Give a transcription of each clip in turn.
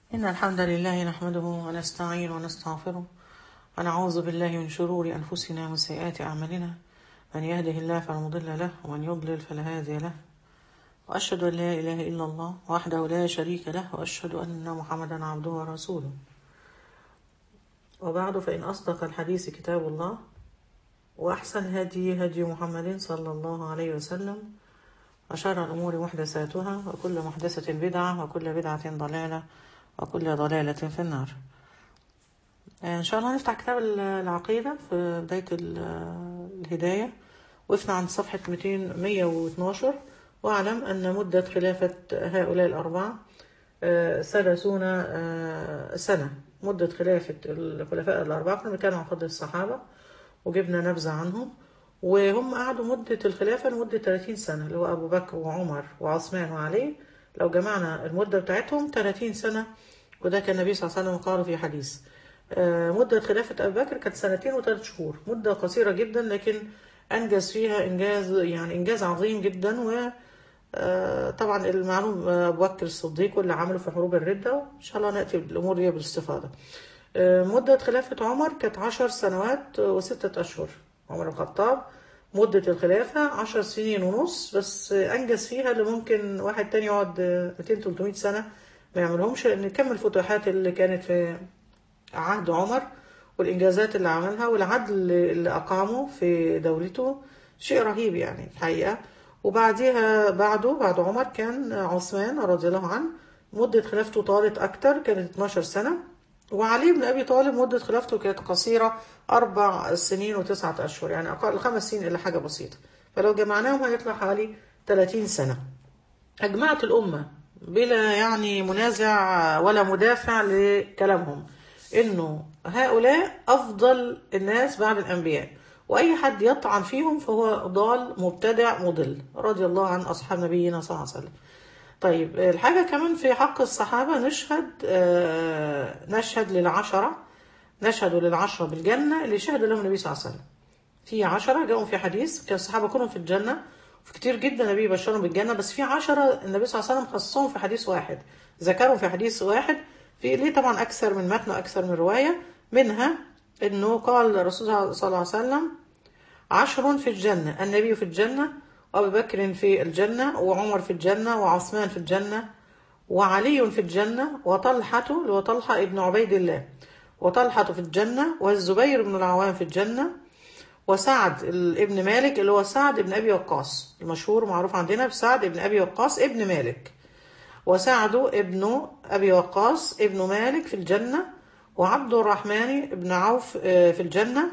إن الحمد لله نحمده ونستعين ونستغفره ونعوذ بالله من شرور أنفسنا ومن سيئات أعمالنا من يهده الله فلا مضل له ومن يضلل فلا هادي له وأشهد أن لا إله إلا الله وحده لا شريك له وأشهد أن محمدا عبده ورسوله وبعد فإن أصدق الحديث كتاب الله وأحسن هدي هدي محمد صلى الله عليه وسلم وشر الأمور محدثاتها وكل محدثة بدعة وكل بدعة ضلالة وكل ضلالة في النار إن شاء الله نفتح كتاب العقيدة في بداية ال- الهداية وقفنا عند صفحة 200 112 واعلم أن مدة خلافة هؤلاء الأربعة آه، ثلاثون آه، سنة مدة خلافة الخلفاء الأربعة كنا بنتكلم عن فضل الصحابة وجبنا نبذة عنهم وهم قعدوا مدة الخلافة لمدة 30 سنة اللي هو أبو بكر وعمر وعثمان وعلي لو جمعنا المدة بتاعتهم 30 سنة وده كان النبي صلى الله عليه وسلم قاله في حديث آه، مدة خلافة أبي بكر كانت سنتين وثلاث شهور مدة قصيرة جدا لكن أنجز فيها إنجاز يعني إنجاز عظيم جدا و آه، طبعا المعلوم آه، أبو بكر الصديق واللي عمله في حروب الردة وإن شاء الله نأتي بالأمور دي بالاستفاضة آه، مدة خلافة عمر كانت عشر سنوات وستة أشهر عمر بن الخطاب مدة الخلافة عشر سنين ونص بس أنجز فيها اللي ممكن واحد تاني يقعد 200 300 سنة ما يعملهمش لأن كم الفتوحات اللي كانت في عهد عمر والإنجازات اللي عملها والعدل اللي أقامه في دولته شيء رهيب يعني الحقيقة وبعديها بعده بعد عمر كان عثمان رضي الله عنه مدة خلافته طالت أكتر كانت 12 سنة وعلي بن أبي طالب مدة خلافته كانت قصيرة أربع سنين وتسعة أشهر يعني أقل خمس سنين إلا حاجة بسيطة فلو جمعناهم هيطلع حوالي 30 سنة أجمعت الأمة بلا يعني منازع ولا مدافع لكلامهم إنه هؤلاء أفضل الناس بعد الأنبياء وأي حد يطعن فيهم فهو ضال مبتدع مضل رضي الله عن أصحاب نبينا صلى الله عليه وسلم طيب الحاجة كمان في حق الصحابة نشهد آه، نشهد للعشرة نشهد للعشرة بالجنة اللي شهد لهم النبي صلى الله عليه وسلم في عشرة جاءوا في حديث كان الصحابة كلهم في الجنة وفي كتير جدا النبي بشرهم بالجنة بس في عشرة النبي صلى الله عليه وسلم خصهم في حديث واحد ذكرهم في حديث واحد في ليه طبعا أكثر من متن وأكثر من رواية منها إنه قال الرسول صلى الله عليه وسلم عشر في الجنة النبي في الجنة وأبو بكر في الجنة وعمر في الجنة وعثمان في الجنة وعلي في الجنة وطلحة اللي هو طلحة ابن عبيد الله وطلحة في الجنة والزبير بن العوام في الجنة وسعد ال- ابن مالك اللي هو سعد ابن أبي وقاص المشهور معروف عندنا بسعد ابن أبي وقاص ابن مالك وسعد ابن أبي وقاص ابن مالك في الجنة وعبد الرحمن ابن عوف آه، في الجنة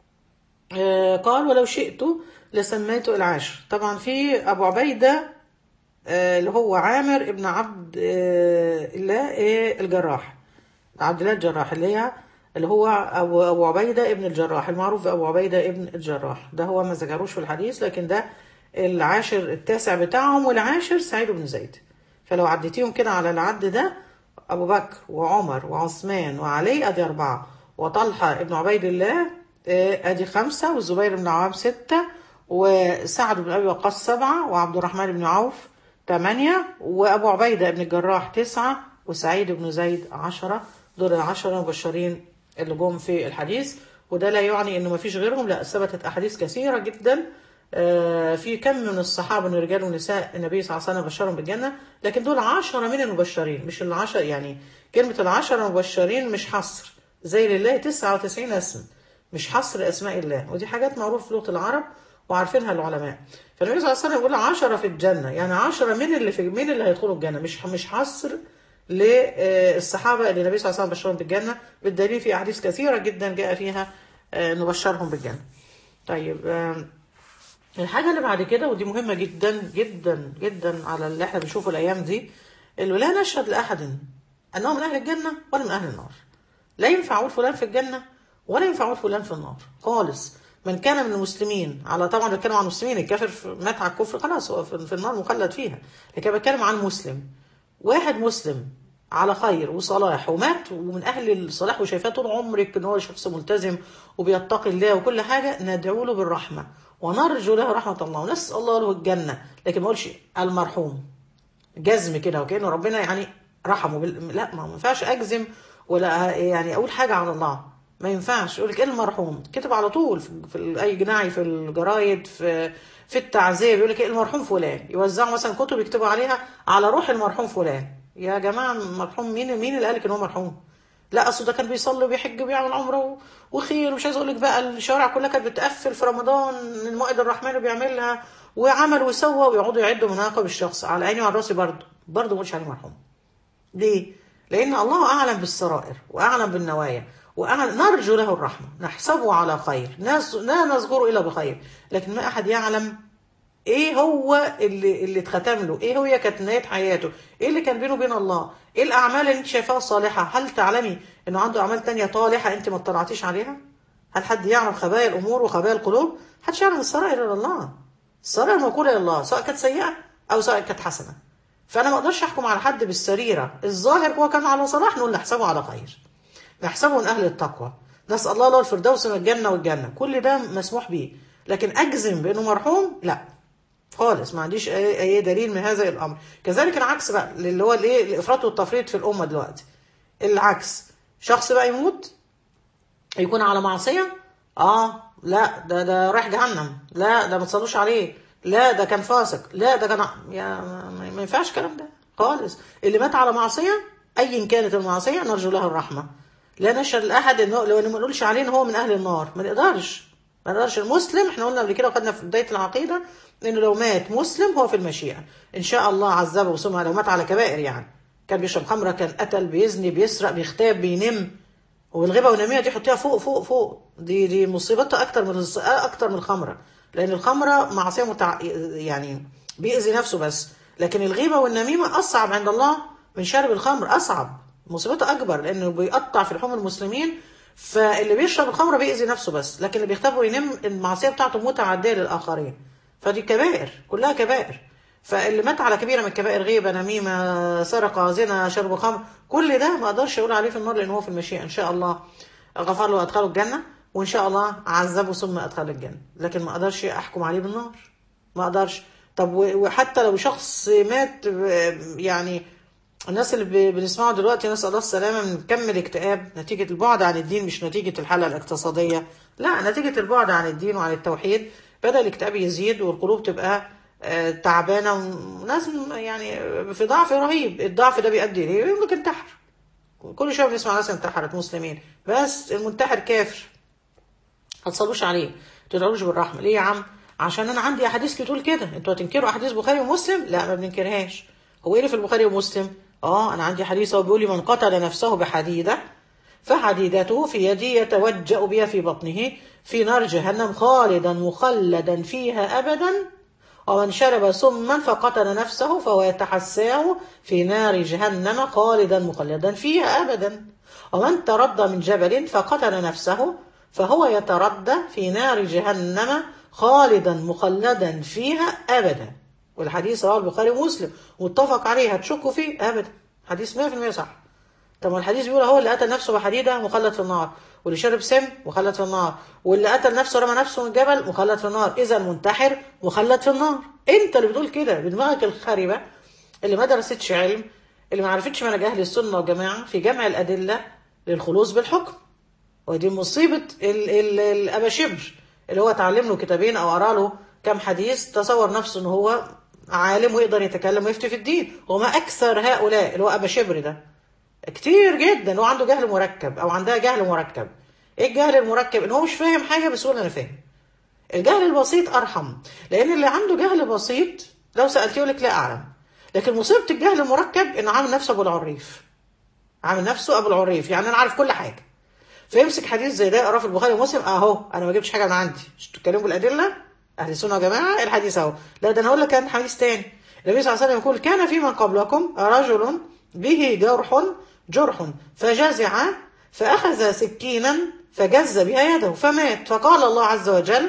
آه، قال ولو شئت لسميت العاشر طبعا في أبو عبيدة آه، اللي هو عامر ابن عبد آه، الله آه، الجراح عبد الله الجراح اللي هي اللي هو أبو, أبو عبيدة ابن الجراح المعروف بأبو عبيدة ابن الجراح ده هو ما ذكروش في الحديث لكن ده العاشر التاسع بتاعهم والعاشر سعيد بن زيد فلو عديتيهم كده على العد ده أبو بكر وعمر وعثمان وعلي أدي أربعة وطلحة ابن عبيد الله آه، أدي خمسة والزبير بن عوام ستة وسعد بن أبي وقاص سبعة وعبد الرحمن بن عوف ثمانية وأبو عبيدة بن الجراح تسعة وسعيد بن زيد عشرة دول العشرة المبشرين اللي جم في الحديث وده لا يعني انه ما فيش غيرهم لا ثبتت احاديث كثيره جدا آه، في كم من الصحابه من رجال ونساء النبي صلى الله عليه وسلم بشرهم بالجنه لكن دول عشرة من المبشرين مش العشر يعني كلمه العشرة المبشرين مش حصر زي لله 99 اسم مش حصر اسماء الله ودي حاجات معروفه في لغه العرب وعارفينها العلماء فالنبي صلى الله عليه وسلم يقول عشرة في الجنه يعني عشرة من اللي في مين اللي هيدخلوا الجنه مش مش حصر للصحابة اللي النبي صلى الله عليه وسلم بشرهم بالجنة بالدليل في أحاديث كثيرة جدا جاء فيها آه، نبشرهم بالجنة طيب آم، الحاجة اللي بعد كده ودي مهمة جدا جدا جدا على اللي احنا بنشوفه الأيام دي اللي لا نشهد لأحد أنه من أهل الجنة ولا من أهل النار لا ينفع أقول فلان في الجنة ولا ينفع أقول فلان في النار خالص من كان من المسلمين على طبعا بتكلم عن المسلمين الكافر في- مات على الكفر خلاص هو في في النار مخلد فيها لكن بتكلم عن مسلم واحد مسلم على خير وصلاح ومات ومن اهل الصلاح وشايفاه طول عمرك ان هو شخص ملتزم وبيتقي الله وكل حاجه ندعو له بالرحمه ونرجو له رحمه الله ونسال الله له الجنه لكن ما اقولش المرحوم جزم كده وكانه ربنا يعني رحمه بال... لا ما ينفعش اجزم ولا يعني اقول حاجه على الله ما ينفعش يقول لك ايه المرحوم كتب على طول في, في اي جناعي في الجرايد في في التعزيه بيقول لك ايه المرحوم فلان يوزعوا مثلا كتب يكتبوا عليها على روح المرحوم فلان يا جماعه المرحوم مين مين اللي قال لك ان هو مرحوم لا اصل ده كان بيصلي وبيحج وبيعمل عمره وخير ومش عايز اقول لك بقى الشوارع كلها كانت بتقفل في رمضان المائد الرحمن اللي بيعملها وعمل وسوى ويقعدوا يعدوا مناقب الشخص على عيني وعلى راسي برضه برضه ما قلتش عليه مرحوم ليه؟ لان الله اعلم بالسرائر واعلم بالنوايا وأعلم نرجو له الرحمه نحسبه على خير ناس لا نذكره الا بخير لكن ما احد يعلم ايه هو اللي اللي اتختم له ايه هي كانت نهايه حياته ايه اللي كان بينه وبين الله ايه الاعمال اللي انت شايفاها صالحه هل تعلمي انه عنده اعمال تانية طالحه انت ما اطلعتيش عليها هل حد يعلم خبايا الامور وخبايا القلوب محدش يعلم السرائر الا الله السرائر موكوله الى الله سواء كانت سيئه او سواء كانت حسنه فانا ما اقدرش احكم على حد بالسريره الظاهر هو كان على صلاح نقول نحسبه على خير نحسبه من اهل التقوى نسال الله له الفردوس من الجنه والجنه كل ده مسموح به لكن اجزم بانه مرحوم لا خالص ما عنديش اي أي دليل من هذا الامر كذلك العكس بقى اللي هو الايه الافراط والتفريط في الامه دلوقتي العكس شخص بقى يموت يكون على معصيه اه لا ده ده رايح جهنم لا ده ما تصلوش عليه لا ده كان فاسق لا ده كان يا ما ما ينفعش الكلام ده خالص اللي مات على معصيه ايا كانت المعصيه نرجو له الرحمه لا نشهد لاحد انه لو ما نقولش عليه ان هو من اهل النار ما نقدرش ما نقدرش المسلم احنا قلنا قبل كده وخدنا في بدايه العقيده انه لو مات مسلم هو في المشيئه ان شاء الله عذبه وسمع لو مات على كبائر يعني كان بيشرب خمره كان قتل بيزني بيسرق بيختاب بينم والغيبه والنميمه دي حطيها فوق فوق فوق دي دي مصيبتها اكتر من الص- اكتر من الخمره لان الخمره معصيه متع... يعني بيأذي نفسه بس لكن الغيبه والنميمه اصعب عند الله من شرب الخمر اصعب مصيبتها اكبر لانه بيقطع في لحوم المسلمين فاللي بيشرب الخمره بيأذي نفسه بس لكن اللي بيختبر وينم المعصيه بتاعته متعديه للاخرين فدي كبائر كلها كبائر فاللي مات على كبيره من الكبائر غيبه نميمه سرقه زنا شرب خمر كل ده ما اقدرش اقول عليه في النار لان هو في المشيئه ان شاء الله غفر له وادخله الجنه وان شاء الله عذبه ثم ادخله الجنه لكن ما اقدرش احكم عليه بالنار ما اقدرش طب و- وحتى لو شخص مات ب- يعني الناس اللي ب- بنسمعه دلوقتي نسأل الله السلامة من كم الاكتئاب نتيجة البعد عن الدين مش نتيجة الحالة الاقتصادية لا نتيجة البعد عن الدين وعن التوحيد بدأ الاكتئاب يزيد والقلوب تبقى آه، تعبانة وناس يعني في ضعف رهيب الضعف ده بيؤدي ليه؟ يقول لك انتحر كل شوية بنسمع ناس انتحرت مسلمين بس المنتحر كافر ما تصلوش عليه ما تدعوش بالرحمه ليه يا عم عشان انا عندي احاديث بتقول كده انتوا هتنكروا احاديث بخاري ومسلم لا ما بننكرهاش هو ايه اللي في البخاري ومسلم اه انا عندي حديث هو بيقول لي من قتل نفسه بحديده فحديدته في يدي يتوجأ بها في بطنه في نار جهنم خالدا مخلدا فيها ابدا ومن شرب سما فقتل نفسه فهو يتحساه في نار جهنم خالدا مخلدا فيها ابدا ومن تردى من جبل فقتل نفسه فهو يتردى في نار جهنم خالدا مخلدا فيها ابدا والحديث رواه البخاري ومسلم متفق عليه هتشكوا فيه ابدا حديث 100% صح طب ما الحديث بيقول هو اللي قتل نفسه بحديده مخلد في النار واللي شرب سم مخلد في النار واللي قتل نفسه رمى نفسه من جبل مخلد في النار اذا المنتحر مخلد في النار انت اللي بتقول كده بدماغك الخربه اللي ما درستش علم اللي ما عرفتش منهج اهل السنه والجماعه في جمع الادله للخلوص بالحكم ودي مصيبه ال ال الابا شبر اللي هو اتعلم له كتابين او قرا له كام حديث تصور نفسه ان هو عالم ويقدر يتكلم ويفتي في الدين وما اكثر هؤلاء اللي هو ابا شبر ده كتير جدا هو عنده جهل مركب او عندها جهل مركب ايه الجهل المركب ان هو مش فاهم حاجه بس يقول انا فاهم الجهل البسيط ارحم لان اللي عنده جهل بسيط لو سالتيه يقول لك لا اعلم لكن مصيبه الجهل المركب انه عامل نفسه ابو العريف عامل نفسه ابو العريف يعني انا عارف كل حاجه فيمسك حديث زي ده يقراه في البخاري ومسلم اهو انا ما جبتش حاجه من عندي مش تتكلموا بالادله اهل السنه يا جماعه الحديث اهو لا ده انا اقول لك كان حديث تاني النبي صلى الله عليه وسلم يقول كان في من قبلكم رجل به جرح جرح فجزع فاخذ سكينا فجز بها يده فمات فقال الله عز وجل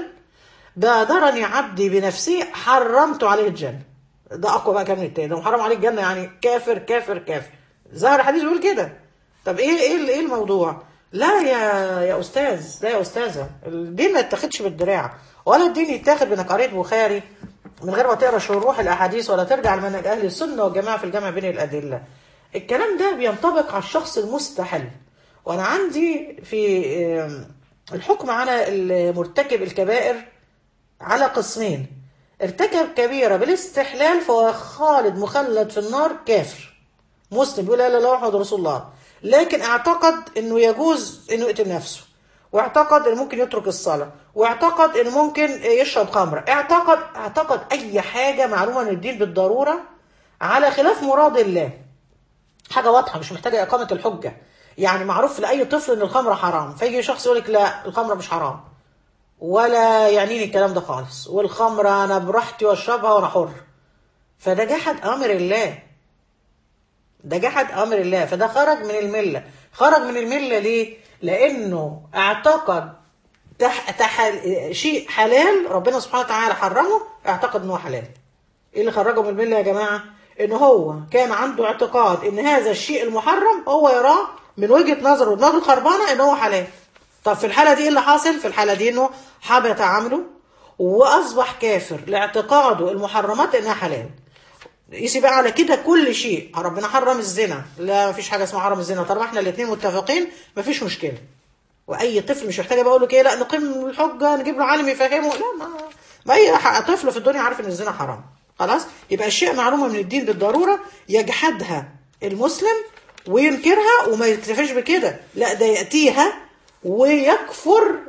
بادرني عبدي بنفسي حرمت عليه الجنه ده اقوى بقى كلام التاني ده محرم عليه الجنه يعني كافر كافر كافر ظهر حديث بيقول كده طب ايه ايه ايه الموضوع لا يا يا استاذ لا يا استاذه الدين ما يتاخدش بالدراع ولا الدين يتاخد بانك قريت بخاري من غير ما تقرا شروح الاحاديث ولا ترجع لمنهج اهل السنه والجماعه في الجمع بين الادله الكلام ده بينطبق على الشخص المستحل وانا عندي في آم، الحكم على المرتكب الكبائر على قسمين ارتكب كبيرة بالاستحلال فهو خالد مخلد في النار كافر مسلم بيقول لا اله الا الله محمد رسول الله لكن اعتقد انه يجوز انه يقتل نفسه واعتقد انه ممكن يترك الصلاة واعتقد انه ممكن يشرب خمرة اعتقد اعتقد اي حاجة معلومة من الدين بالضرورة على خلاف مراد الله حاجة واضحة مش محتاجة إقامة الحجة يعني معروف لأي طفل إن الخمرة حرام فيجي شخص يقول لك لا الخمرة مش حرام ولا يعنيني الكلام ده خالص والخمرة أنا براحتي وأشربها وأنا حر فده جحد أمر الله ده جحد أمر الله فده خرج من الملة خرج من الملة ليه؟ لأنه اعتقد تح... تح... شيء حلال ربنا سبحانه وتعالى حرمه اعتقد إنه حلال ايه اللي خرجه من المله يا جماعه ان هو كان عنده اعتقاد ان هذا الشيء المحرم هو يراه من وجهه نظره ودماغه الخربانه ان هو حلال طب في الحاله دي ايه اللي حاصل في الحاله دي انه حبط عمله واصبح كافر لاعتقاده المحرمات انها حلال يسي بقى على كده كل شيء ربنا حرم الزنا لا مفيش حاجه اسمها حرم الزنا طالما احنا الاثنين متفقين مفيش مشكله واي طفل مش محتاج بقول له ايه لا نقيم الحجه نجيب له عالم يفهمه لا ما ما اي ح- طفل في الدنيا عارف ان الزنا حرام خلاص يبقى الشيء معلومه من الدين بالضروره يجحدها المسلم وينكرها وما يكتفيش بكده لا ده ياتيها ويكفر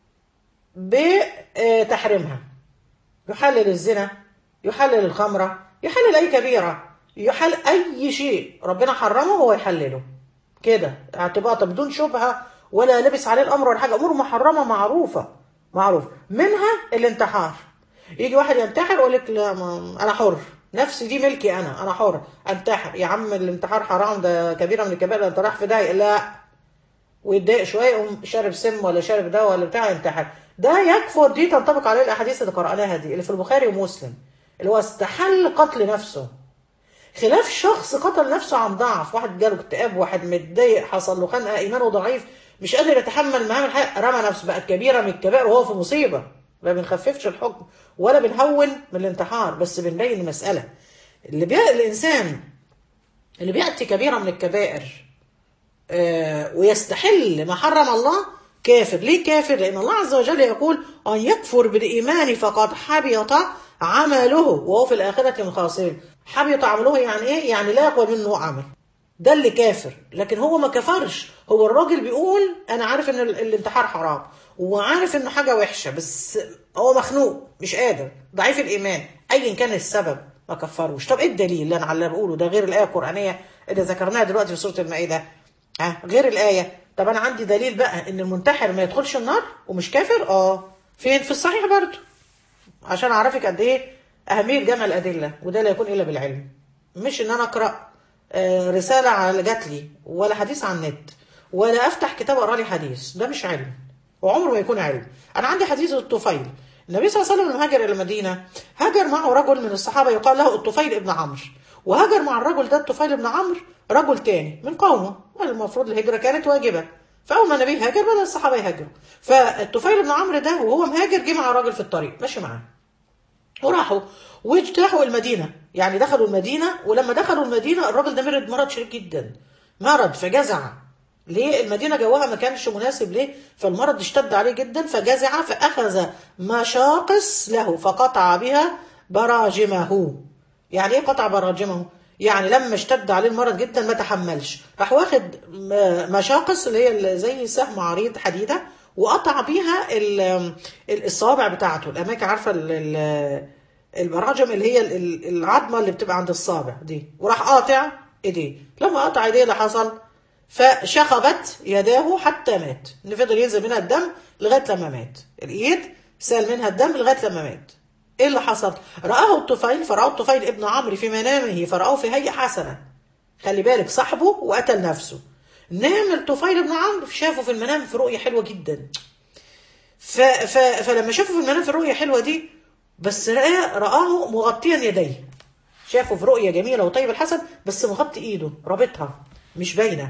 بتحريمها يحلل الزنا يحلل الخمرة يحلل أي كبيرة يحل أي شيء ربنا حرمه هو يحلله كده اعتباطا بدون شبهة ولا لبس عليه الأمر ولا حاجة أمور محرمة معروفة معروف منها الانتحار يجي واحد ينتحر يقول لك لا ما أنا حر نفسي دي ملكي أنا أنا حر انتحر يا عم الانتحار حرام ده كبيرة من الكبائر أنت رايح في داهية لا ويتضايق شويه يقوم شارب سم ولا شارب دواء ولا بتاع ينتحر ده يكفر دي تنطبق عليه الاحاديث اللي قرأناها دي اللي في البخاري ومسلم اللي هو استحل قتل نفسه خلاف شخص قتل نفسه عن ضعف واحد جاله اكتئاب واحد متضايق حصل له خنقه ايمانه ضعيف مش قادر يتحمل معامل الحياه رمى نفسه بقت كبيره من الكبائر وهو في مصيبه ما بنخففش الحكم ولا بنهون من الانتحار بس بنبين المساله اللي بي... الانسان اللي بياتي كبيره من الكبائر آه، ويستحل ما حرم الله كافر ليه كافر لأن الله عز وجل يقول أن يكفر بالإيمان فقد حبط عمله وهو في الآخرة من الخاسرين حبط عمله يعني إيه؟ يعني لا يقوى منه عمل ده اللي كافر لكن هو ما كفرش هو الراجل بيقول أنا عارف إن ال- الانتحار حرام وعارف إنه حاجة وحشة بس هو مخنوق مش قادر ضعيف الإيمان أيا كان السبب ما كفروش طب إيه الدليل اللي أنا على اللي بقوله ده غير الآية القرآنية اللي ذكرناها دلوقتي في سورة المائدة ها غير الآية طب أنا عندي دليل بقى إن المنتحر ما يدخلش النار ومش كافر اه فين في الصحيح برضه عشان أعرفك قد إيه أهمية جمع الأدلة وده لا يكون إلا بالعلم مش إن أنا أقرأ آه، رسالة على جات لي ولا حديث عن النت ولا أفتح كتاب أقرأ لي حديث ده مش علم وعمره ما يكون علم أنا عندي حديث الطفيل النبي صلى الله عليه وسلم لما هاجر إلى المدينة هاجر معه رجل من الصحابة يقال له الطفيل ابن عمرو وهاجر مع الرجل ده الطفيل بن عمرو رجل تاني من قومه المفروض الهجرة كانت واجبة فأول ما النبي هاجر بدأ الصحابة يهاجروا فالطفيل بن عمرو ده وهو مهاجر جه مع راجل في الطريق ماشي معاه وراحوا واجتاحوا المدينة يعني دخلوا المدينة ولما دخلوا المدينة الراجل ده مرض مرض شديد جدا مرض فجزع ليه المدينة جوها ما كانش مناسب ليه فالمرض اشتد عليه جدا فجزع فأخذ مشاقص له فقطع بها براجمه يعني ايه قطع براجمه يعني لما اشتد عليه المرض جدا ما تحملش راح واخد م- مشاقص اللي هي ال- زي سهم عريض حديدة وقطع بيها ال- ال- الصوابع بتاعته الاماكن عارفه ال- ال- البراجم اللي هي ال- ال- العظمه اللي بتبقى عند الصابع دي وراح قاطع ايديه لما قطع ايديه اللي حصل فشخبت يداه حتى مات ان فضل ينزل منها الدم لغايه لما مات الايد سال منها الدم لغايه لما مات ايه اللي حصل رآه الطفيل فرآه الطفيل ابن عمرو في منامه فرآه في هيئة حسنة خلي بالك صاحبه وقتل نفسه نام الطفيل بن عمرو شافه في المنام في رؤية حلوة جدا ف... ف... فلما شافه في المنام في الرؤية حلوة دي بس رآه, رآه مغطيا يديه شافه في رؤية جميلة وطيب الحسن بس مغطي ايده رابطها مش باينة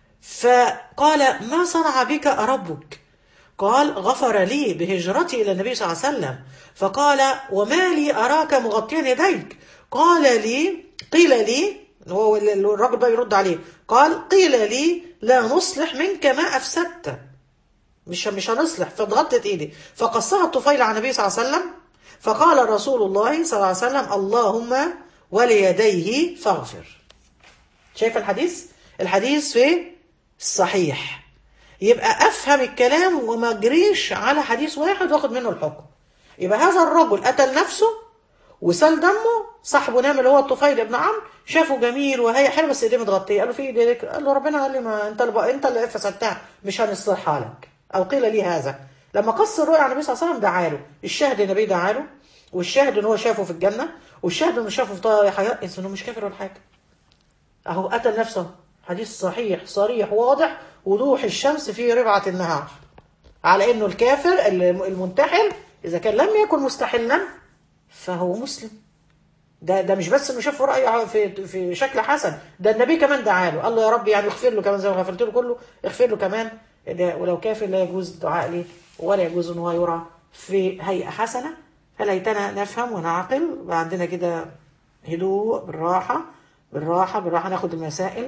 فقال ما صنع بك ربك قال غفر لي بهجرتي إلى النبي صلى الله عليه وسلم فقال وما لي أراك مغطيا يديك قال لي قيل لي هو الراجل بقى يرد عليه قال قيل لي لا نصلح منك ما افسدت مش مش هنصلح فضغطت ايدي فقصها الطفيل على النبي صلى الله عليه وسلم فقال رسول الله صلى الله عليه وسلم اللهم وليديه فاغفر شايف الحديث الحديث في الصحيح يبقى افهم الكلام وما اجريش على حديث واحد واخد منه الحكم يبقى هذا الرجل قتل نفسه وسال دمه صاحبه نام اللي هو الطفيل بن عمرو شافه جميل وهي حلوه بس ايديه متغطيه قال له في ايديك قال له ربنا قال لي ما انت اللي انت اللي فسدتها مش هنصلحها لك او قيل لي هذا لما قص الرؤيا على النبي صلى الله عليه وسلم دعا له الشاهد النبي دعا له والشاهد ان هو شافه في الجنه والشاهد انه شافه في طه حياه انه مش كافر ولا حاجه اهو قتل نفسه حديث صحيح صريح واضح وضوح الشمس في ربعه النهار على انه الكافر المنتحل اذا كان لم يكن مستحلا فهو مسلم ده ده مش بس انه شاف رأي في في شكل حسن ده النبي كمان دعا له قال له يا رب يعني اغفر له كمان زي ما غفرت له كله اغفر له كمان ده ولو كافر لا يجوز الدعاء ليه ولا يجوز ان هو يرى في هيئه حسنه فليتنا نفهم ونعقل عندنا كده هدوء بالراحه بالراحه بالراحه ناخد المسائل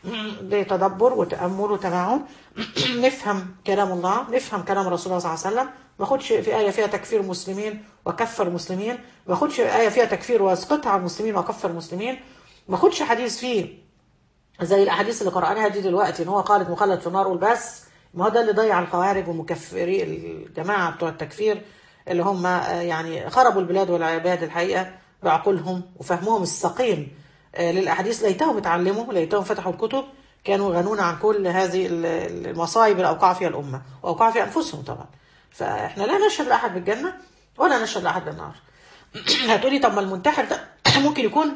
بتدبر وتامل وتمعن نفهم كلام الله نفهم كلام رسول الله صلى الله عليه وسلم ما اخدش في ايه فيها تكفير مسلمين وكفر المسلمين ما اخدش ايه فيها تكفير واسقطها على المسلمين وكفر المسلمين ما اخدش حديث فيه زي الاحاديث اللي قراناها دي دلوقتي ان هو خالد مخلد في النار والبس ما هو ده اللي ضيع الخوارج ومكفري الجماعه بتوع التكفير اللي هم يعني خربوا البلاد والعباد الحقيقه بعقولهم وفهمهم السقيم للاحاديث ليتهم اتعلموا ليتهم فتحوا الكتب كانوا يغنون عن كل هذه المصايب اللي اوقع فيها الامه واوقع فيها انفسهم طبعا فاحنا لا نشهد لاحد بالجنه ولا نشهد لاحد بالنار هتقولي طب ما المنتحر ده ممكن يكون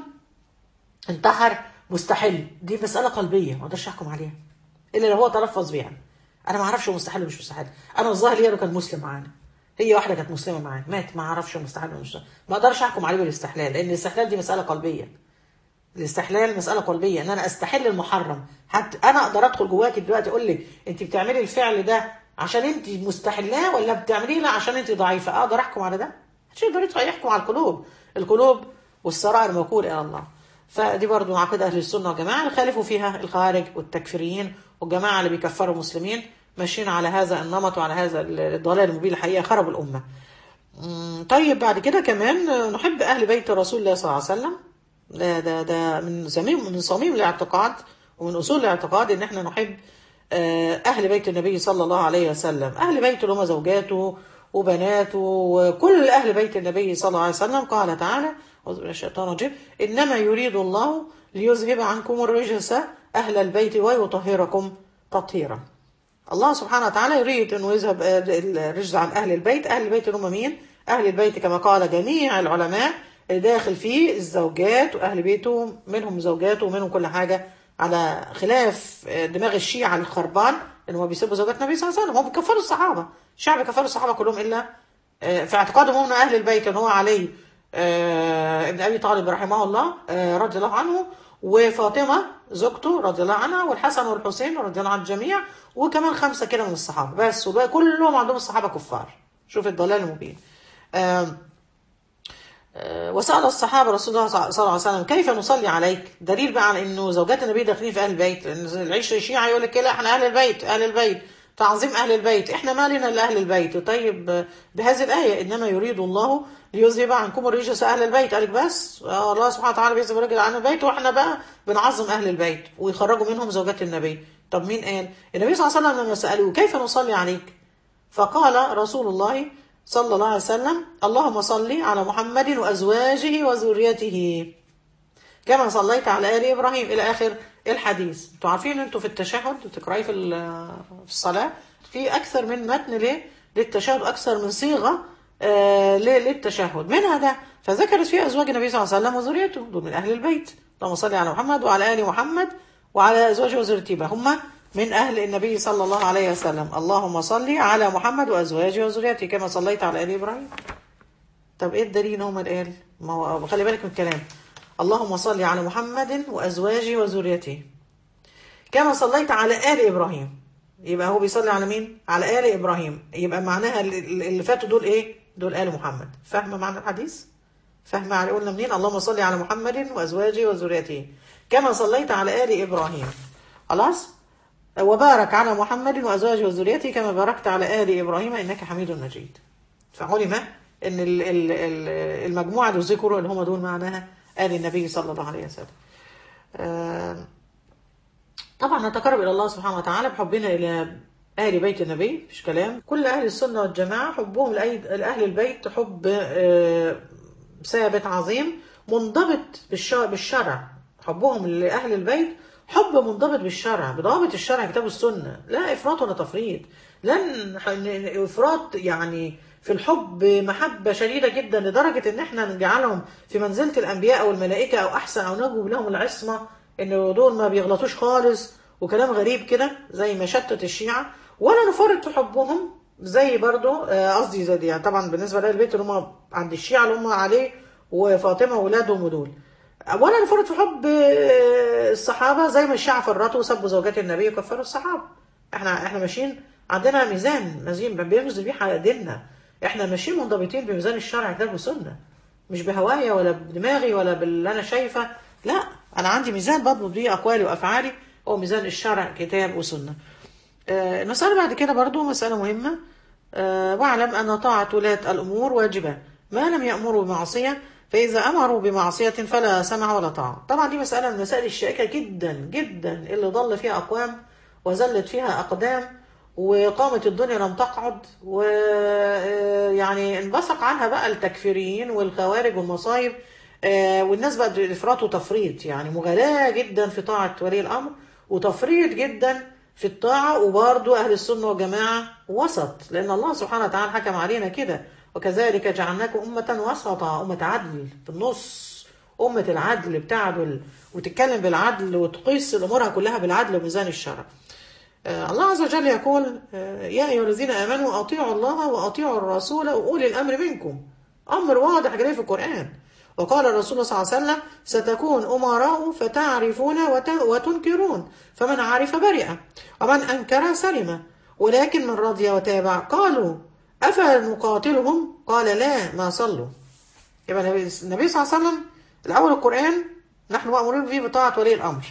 انتحر مستحل دي مساله قلبيه ما اقدرش احكم عليها الا لو هو تلفظ بيها انا ما اعرفش هو مستحل ولا مش مستحل انا الظاهر ليا كان مسلم معانا هي واحده كانت مسلمه معانا مات ما اعرفش هو مستحل ولا مش ما اقدرش احكم عليه بالاستحلال لان الاستحلال دي مساله قلبيه الاستحلال مسألة قلبية ان انا استحل المحرم حتى انا اقدر ادخل جواكي دلوقتي اقول لك انت بتعملي الفعل ده عشان انت مستحلاه ولا بتعمليه لا عشان انت ضعيفة اقدر احكم على ده مش يقدر يحكم على القلوب القلوب والسرائر موكول الى الله فدي برضو عقيدة اهل السنة والجماعة اللي خالفوا فيها الخوارج والتكفيريين والجماعة اللي بيكفروا المسلمين ماشيين على هذا النمط وعلى هذا الضلال المبين الحقيقة خربوا الأمة طيب بعد كده كمان نحب أهل بيت رسول الله صلى الله عليه وسلم ده ده ده من صميم من صميم الاعتقاد ومن اصول الاعتقاد ان احنا نحب اهل بيت النبي صلى الله عليه وسلم اهل بيته اللي هم زوجاته وبناته وكل اهل بيت النبي صلى الله عليه وسلم قال تعالى الشيطان الرجيم انما يريد الله ليذهب عنكم الرجس اهل البيت ويطهركم تطهيرا الله سبحانه وتعالى يريد انه يذهب الرجس عن اهل البيت اهل البيت اللي هم مين اهل البيت كما قال جميع العلماء داخل فيه الزوجات واهل بيته منهم زوجاته ومنهم كل حاجه على خلاف دماغ الشيعة الخربان ان هم بيسبوا زوجات النبي صلى الله عليه وسلم هم بيكفروا الصحابه الشعب كفروا الصحابه كلهم الا في اعتقادهم هم اهل البيت ان هو علي ابن ابي طالب رحمه الله رضي الله عنه وفاطمه زوجته رضي الله عنها والحسن والحسين رضي الله عن الجميع وكمان خمسه كده من الصحابه بس والباقي كلهم عندهم الصحابه كفار شوف الضلال المبين وسأل الصحابة رسول الله صلى الله عليه وسلم كيف نصلي عليك دليل بقى على انه زوجات النبي داخلين في اهل البيت لان العيش الشيعة يقول لك لا احنا اهل البيت اهل البيت تعظيم اهل البيت احنا ما لنا الا اهل البيت طيب بهذه الايه انما يريد الله ليذهب عنكم الرجس اهل البيت قالك بس الله سبحانه وتعالى بيذهب الرجل عن البيت واحنا بقى بنعظم اهل البيت ويخرجوا منهم زوجات النبي طب مين قال النبي صلى الله عليه وسلم لما سالوه كيف نصلي عليك فقال رسول الله صلى الله عليه وسلم اللهم صل على محمد وأزواجه وذريته كما صليت على آل إبراهيم إلى آخر الحديث انتوا عارفين انتوا في التشهد تقرأيه في في الصلاة في أكثر من متن ليه للتشهد أكثر من صيغة آه للتشهد منها ده فذكرت فيه أزواج النبي صلى الله عليه وسلم وذريته دول من أهل البيت اللهم صل على محمد وعلى آل محمد وعلى أزواجه وذريته هم من أهل النبي صلى الله عليه وسلم اللهم صل على محمد وأزواجه وذريته كما صليت على آل إبراهيم طب إيه الدليل هم الآل ما هو خلي بالك من الكلام اللهم صل على محمد وأزواجه وذريته كما صليت على آل إبراهيم يبقى هو بيصلي على مين على آل إبراهيم يبقى معناها اللي فاتوا دول إيه دول آل محمد فاهمة معنى الحديث فاهمة قلنا منين اللهم صل على محمد وأزواجه وذريته كما صليت على ال ابراهيم خلاص وبارك على محمد وازواجه وذريته كما باركت على ال ابراهيم انك حميد مجيد فعلم ان ال- ال- ال- المجموعه اللي ذكروا اللي هم دول معناها ال النبي صلى الله عليه وسلم آه، طبعا نتقرب الى الله سبحانه وتعالى بحبنا الى اهل بيت النبي مفيش كلام كل اهل السنه والجماعه حبهم لأي- لاهل البيت حب آه، ثابت عظيم منضبط بالش- بالشرع حبهم لاهل البيت حب منضبط بالشرع بضوابط الشرع كتاب السنه لا افراط ولا تفريط لن ح- ن- افراط يعني في الحب محبه شديده جدا لدرجه ان احنا نجعلهم في منزله الانبياء او الملائكه او احسن او نجوب لهم العصمه ان دول ما بيغلطوش خالص وكلام غريب كده زي ما شتت الشيعه ولا نفرط في حبهم زي برضو آه، قصدي زي دي يعني طبعا بالنسبه لاهل البيت اللي هم عند الشيعه اللي هم عليه وفاطمه واولادهم ودول ولا نفرط في حب آه، الصحابه زي ما الشيعه فرطوا وسبوا زوجات النبي وكفروا الصحابه احنا احنا ماشيين عندنا ميزان ميزان بيوزن بيه ديننا احنا ماشيين منضبطين بميزان الشرع كتاب وسنه مش بهوايا ولا بدماغي ولا باللي انا شايفه لا انا عندي ميزان بضبط بيه اقوالي وافعالي هو ميزان الشرع كتاب وسنه آه، المسألة بعد كده برضو مسألة مهمة آه، واعلم أن طاعة ولاة الأمور واجبة ما لم يأمروا بمعصية فإذا أمروا بمعصية فلا سمع ولا طاعة طبعا دي مسألة من المسائل الشائكة جدا جدا اللي ضل فيها أقوام وزلت فيها أقدام وقامت الدنيا لم تقعد ويعني انبثق عنها بقى التكفيريين والخوارج والمصايب آه، والناس بقت افراط وتفريط يعني مغالاة جدا في طاعة ولي الأمر وتفريط جدا في الطاعة وبرضه أهل السنة والجماعة وسط لأن الله سبحانه وتعالى حكم علينا كده وكذلك جعلناكم أمة وسطا أمة عدل في النص أمة العدل بتعدل وتتكلم بالعدل وتقيس أمورها كلها بالعدل وميزان الشرع آه، الله عز وجل يقول آه، يا أيها الذين آمنوا أطيعوا الله وأطيعوا الرسول وأولي الأمر منكم أمر واضح جاي في القرآن وقال الرسول صلى الله عليه وسلم ستكون أمراء فتعرفون وت- وتنكرون فمن عرف برئ ومن أنكر سلم ولكن من رضي وتابع قالوا أفنقاتلهم قال لا ما صلوا يبقى النبي النبي صلى الله عليه وسلم الأول القرآن نحن مأمورين فيه بطاعة ولي الأمر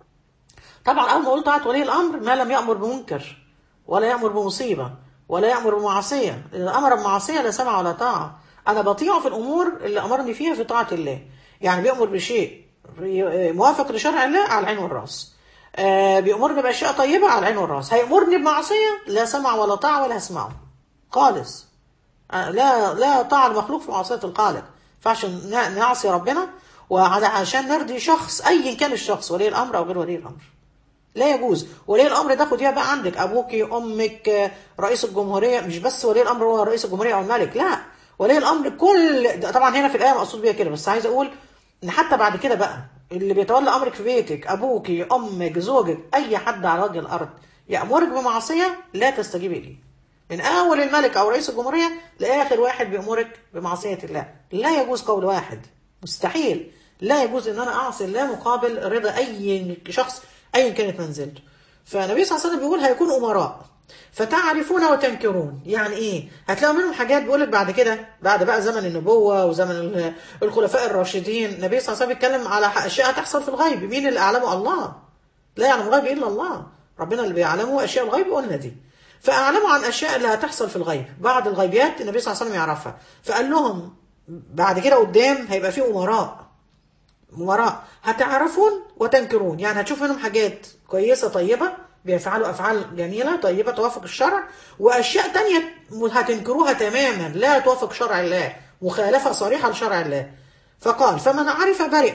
طبعا اول ما قلت طاعه ولي الامر ما لم يامر بمنكر ولا يامر بمصيبه ولا يامر بمعصيه اذا امر بمعصيه لا سمع ولا طاعه انا بطيعه في الامور اللي امرني فيها في طاعه الله يعني بيامر بشيء موافق لشرع الله على العين والراس آه، بيامرني باشياء طيبه على العين والراس هيامرني بمعصيه لا سمع ولا طاعه ولا هسمعه خالص آه، لا لا طاعه المخلوق في معصيه الخالق فعشان نعصي ربنا وعشان نرضي شخص ايا كان الشخص ولي الامر او غير ولي الامر لا يجوز ولي الامر ده خديها بقى عندك ابوكي امك آه، رئيس الجمهوريه مش بس ولي الامر هو رئيس الجمهوريه او الملك لا ولي الامر كل ده طبعا هنا في الايه مقصود بيها كده بس عايز اقول ان حتى بعد كده بقى اللي بيتولى امرك في بيتك ابوكي امك زوجك اي حد على وجه الارض يامرك بمعصيه لا تستجيبي ليه من اول الملك او رئيس الجمهوريه لاخر واحد بيامرك بمعصيه الله لا يجوز قول واحد مستحيل لا يجوز ان انا اعصي الله مقابل رضا اي شخص ايا كانت منزلته فالنبي صلى الله عليه وسلم بيقول هيكون امراء فتعرفون وتنكرون يعني ايه هتلاقوا منهم حاجات بيقول لك بعد كده بعد بقى زمن النبوه وزمن ال- الخلفاء الراشدين النبي صلى الله عليه وسلم بيتكلم على اشياء هتحصل في الغيب مين اللي اعلمه الله لا يعلم الغيب الا الله ربنا اللي بيعلمه اشياء الغيب قلنا دي فاعلموا عن اشياء اللي هتحصل في الغيب بعض الغيبيات النبي صلى الله عليه وسلم يعرفها فقال لهم بعد كده قدام هيبقى في امراء امراء هتعرفون وتنكرون يعني هتشوف منهم حاجات كويسه طيبه بيفعلوا افعال جميله طيبه توافق الشرع واشياء تانية هتنكروها تماما لا توافق شرع الله مخالفه صريحه لشرع الله فقال فمن عرف برئ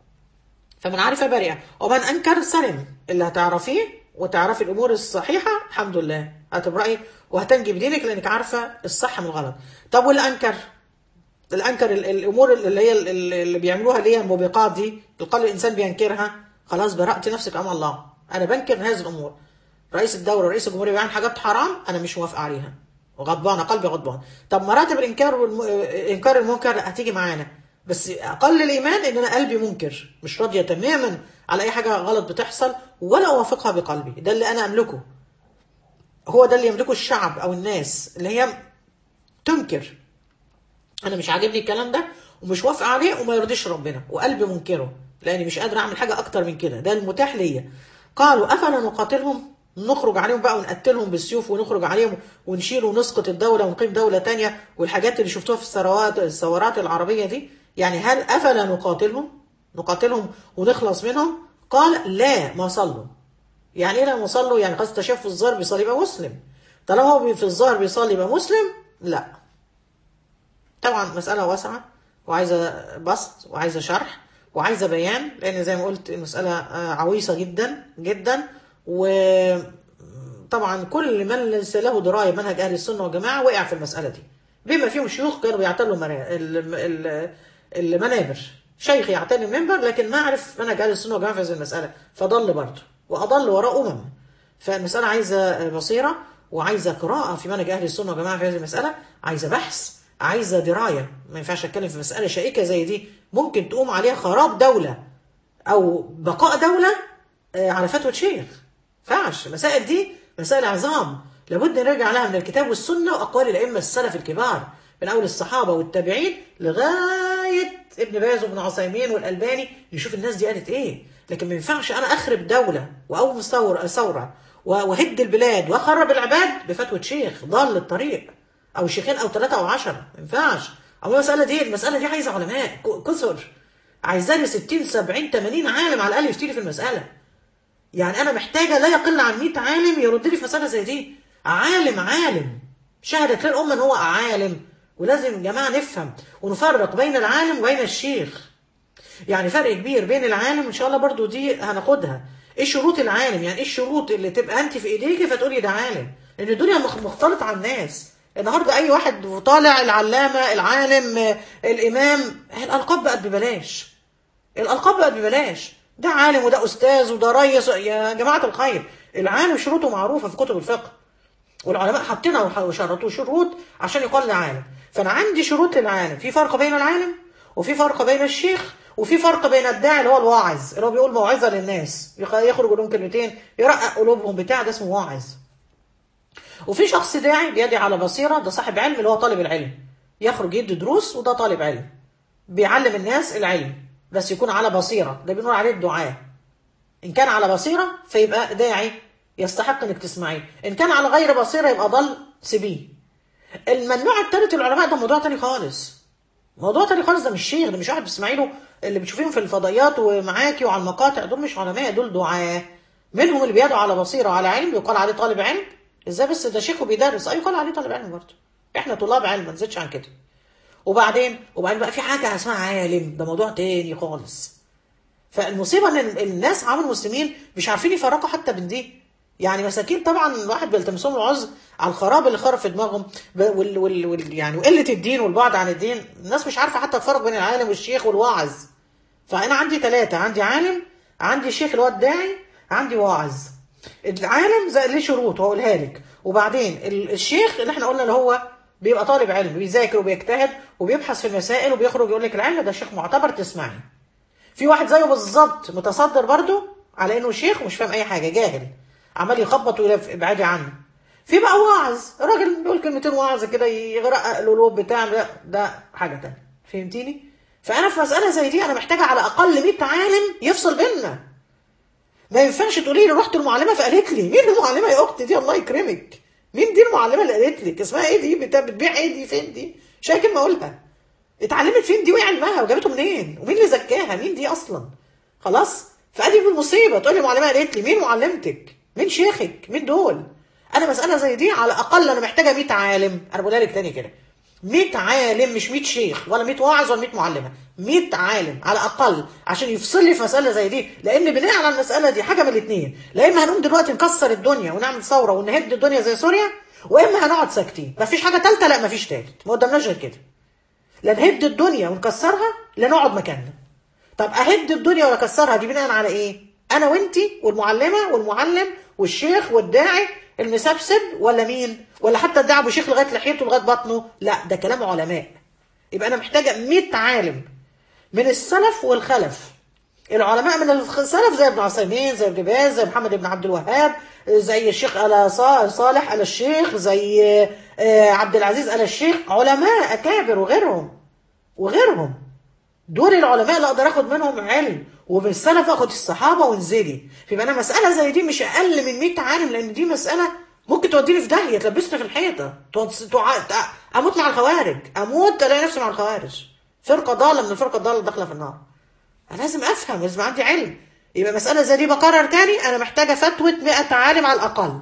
فمن عرف برئ ومن انكر سلم اللي هتعرفيه وتعرفي الامور الصحيحه الحمد لله هتبرئي وهتنجي بدينك لانك عارفه الصح من الغلط طب واللي انكر الانكر ال- الامور اللي هي ال- ال- اللي بيعملوها اللي هي الموبقات دي القلب الانسان بينكرها خلاص برأت نفسك امام الله انا بنكر هذه الامور رئيس الدوله رئيس الجمهوريه بيعمل حاجات حرام انا مش موافق عليها وغضبانه قلبي غضبان طب مراتب الانكار والم... انكار المنكر هتيجي معانا بس اقل الايمان ان انا قلبي منكر مش راضيه تماما على اي حاجه غلط بتحصل ولا اوافقها بقلبي ده اللي انا املكه هو ده اللي يملكه الشعب او الناس اللي هي تنكر انا مش عاجبني الكلام ده ومش وافق عليه وما يرضيش ربنا وقلبي منكره لاني مش قادر اعمل حاجه اكتر من كده ده المتاح ليا قالوا افلا نقاتلهم نخرج عليهم بقى ونقتلهم بالسيوف ونخرج عليهم ونشيل ونسقط الدوله ونقيم دوله تانية والحاجات اللي شفتوها في الثروات الثورات العربيه دي يعني هل افلا نقاتلهم نقاتلهم ونخلص منهم قال لا ما صلوا يعني ايه لما صلوا يعني قصد تشاف في الظاهر بيصلي يبقى مسلم طالما هو في الظاهر بيصلي يبقى مسلم لا طبعا مسألة واسعة وعايزة بسط وعايزة شرح وعايزة بيان لأن زي ما قلت المسألة عويصة جدا جدا وطبعا كل من ليس له دراية بمنهج أهل السنة والجماعة وقع في المسألة دي بما فيهم شيوخ كانوا بيعتلوا المنابر شيخ يعتني المنبر لكن ما عرف منهج أهل السنة والجماعة في هذه المسألة فضل برضه وأضل وراء أمم فالمسألة عايزة بصيرة وعايزة قراءة في منهج أهل السنة والجماعة في هذه المسألة عايزة بحث عايزة دراية ما ينفعش أتكلم في مسألة شائكة زي دي ممكن تقوم عليها خراب دولة أو بقاء دولة على فتوى شيخ فعش المسائل دي مسائل عظام لابد نرجع لها من الكتاب والسنة وأقوال الأئمة السلف الكبار من أول الصحابة والتابعين لغاية ابن باز وابن عثيمين والألباني نشوف الناس دي قالت إيه لكن ما ينفعش أنا أخرب دولة وأقوم ثورة ثورة وهد البلاد وأخرب العباد بفتوى شيخ ضل الطريق أو شيخين أو ثلاثة أو عشرة ما ينفعش أو المسألة دي المسألة دي عايزة علماء كثر عايزة لي 60 70 80 عالم على الأقل يفتي لي في المسألة يعني أنا محتاجة لا يقل عن 100 عالم يرد لي في مسألة زي دي عالم عالم شهدت للأمة إن هو عالم ولازم يا جماعة نفهم ونفرق بين العالم وبين الشيخ يعني فرق كبير بين العالم ان شاء الله برضو دي هناخدها ايه شروط العالم يعني ايه الشروط اللي تبقى انت في ايديكي فتقولي ده عالم لان الدنيا مختلطه على الناس النهارده اي واحد طالع العلامه العالم الامام الالقاب بقت ببلاش الالقاب بقت ببلاش ده عالم وده استاذ وده ريس يا جماعه الخير العالم شروطه معروفه في كتب الفقه والعلماء حاطينها وشرطوا شروط عشان يقال عالم فانا عندي شروط للعالم في فرق بين العالم وفي فرق بين الشيخ وفي فرق بين الداعي اللي هو الواعظ اللي هو بيقول موعظه للناس يخرج لهم كلمتين يرقق قلوبهم بتاع ده اسمه واعظ وفي شخص داعي بيدعي على بصيره ده صاحب علم اللي هو طالب العلم يخرج يدي دروس وده طالب علم بيعلم الناس العلم بس يكون على بصيره ده بنقول عليه الدعاء ان كان على بصيره فيبقى داعي يستحق انك تسمعيه ان كان على غير بصيره يبقى ضل سيبيه الممنوع الثالث العلماء ده موضوع تاني خالص موضوع تاني خالص ده مش شيخ ده مش واحد بتسمعي له اللي بتشوفيهم في الفضائيات ومعاكي وعلى المقاطع دول مش علماء دول دعاة منهم اللي بيدعوا على بصيره وعلى علم يقال عليه طالب علم ازاي بس ده شيخ وبيدرس اي يقال عليه طالب علم برضه احنا طلاب علم ما نزيدش عن كده وبعدين وبعدين بقى في حاجه اسمها عالم ده موضوع تاني خالص فالمصيبه ان الناس عام المسلمين مش عارفين يفرقوا حتى بين دي يعني مساكين طبعا الواحد بيلتمسهم العذر على الخراب اللي خرب في دماغهم وال وال وال يعني وقله الدين والبعد عن الدين الناس مش عارفه حتى تفرق بين العالم والشيخ والواعظ فانا عندي ثلاثه عندي عالم عندي شيخ اللي هو الداعي عندي واعظ العالم زي ليه شروط هقولها لك وبعدين الشيخ اللي احنا قلنا اللي هو بيبقى طالب علم بيذاكر وبيجتهد وبيبحث في المسائل وبيخرج يقول لك العلم ده شيخ معتبر تسمعي في واحد زيه بالظبط متصدر برضه على انه شيخ ومش فاهم اي حاجه جاهل عمال يخبط ويلف ابعدي عنه في بقى واعظ راجل بيقول كلمتين واعظ كده يغرق القلوب بتاع ده, ده حاجه تانية فهمتيني فانا في مساله زي دي انا محتاجه على الاقل 100 عالم يفصل بيننا ما ينفعش تقولي لي رحت المعلمه فقالت لي مين المعلمه يا اختي دي الله يكرمك مين دي المعلمه اللي قالت لك اسمها ايه دي بتبيع ايه دي فين دي مش هي كلمه اقولها اتعلمت فين دي وايه علمها وجابته منين ومين اللي زكاها مين دي اصلا خلاص فادي بالمصيبه تقول لي معلمه قالت لي مين معلمتك مين شيخك مين دول انا مساله زي دي على الاقل انا محتاجه 100 عالم انا بقولها لك تاني كده 100 عالم مش 100 شيخ ولا 100 واعظ ولا 100 معلمه 100 عالم على الاقل عشان يفصل لي في مساله زي دي لان بناء على المساله دي حاجه من الاثنين لا اما هنقوم دلوقتي نكسر الدنيا ونعمل ثوره ونهد الدنيا زي سوريا واما هنقعد ساكتين مفيش حاجه ثالثه لا مفيش ثالث ما قدامناش غير كده لا نهد الدنيا ونكسرها لا نقعد مكاننا طب اهد الدنيا ولا اكسرها دي بناء على ايه انا وانتي والمعلمه والمعلم والشيخ والداعي المسبسب ولا مين ولا حتى الداعي ابو شيخ لغايه لحيته لغايه بطنه لا ده كلام علماء يبقى انا محتاجه 100 عالم من السلف والخلف العلماء من السلف زي ابن عثيمين زي ابن باز زي محمد بن عبد الوهاب زي الشيخ ال صالح ال الشيخ زي عبد العزيز ال الشيخ علماء اكابر وغيرهم وغيرهم دول العلماء اللي اقدر اخد منهم علم ومن السلف اخد الصحابه وانزلي فيبقى انا مساله زي دي مش اقل من 100 عالم لان دي مساله ممكن توديني في داهيه تلبسني في الحيطه تود- تع- تع- اموت مع الخوارج اموت الاقي نفسي مع الخوارج فرقه ضاله من الفرقه الضاله داخله في النار انا لازم افهم لازم عندي علم يبقى مساله زي دي بقرر تاني انا محتاجه فتوى 100 عالم على الاقل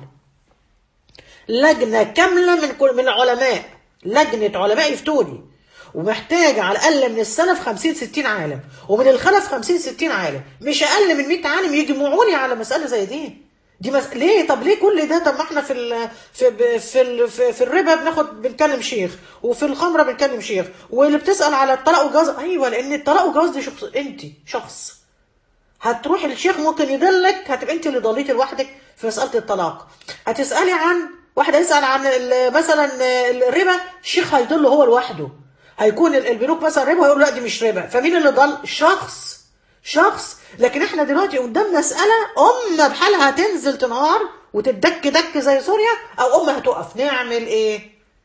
لجنه كامله من كل من العلماء لجنه علماء يفتوني ومحتاجه على الاقل من السلف 50 60 عالم ومن الخلف 50 60 عالم مش اقل من 100 عالم يجمعوني على مساله زي دي دي مس... ليه طب ليه كل ده طب ما احنا في ال... في ب- في ال... في, في الربا بناخد بنكلم شيخ وفي الخمره بنكلم شيخ واللي بتسال على الطلاق والجواز ايوه لان الطلاق والجواز دي شخص انت شخص هتروح الشيخ ممكن يدلك هتبقى انت اللي ضليتي لوحدك في مساله الطلاق هتسالي عن واحد هيسال عن ال- مثلا الربا الشيخ هيدله هو لوحده هيكون ال- البنوك مثلا ربا هيقول لا دي مش ربا فمين اللي ضل شخص شخص لكن احنا دلوقتي قدام مساله امه بحالها تنزل تنهار وتدك دك زي سوريا او امه هتقف نعمل ايه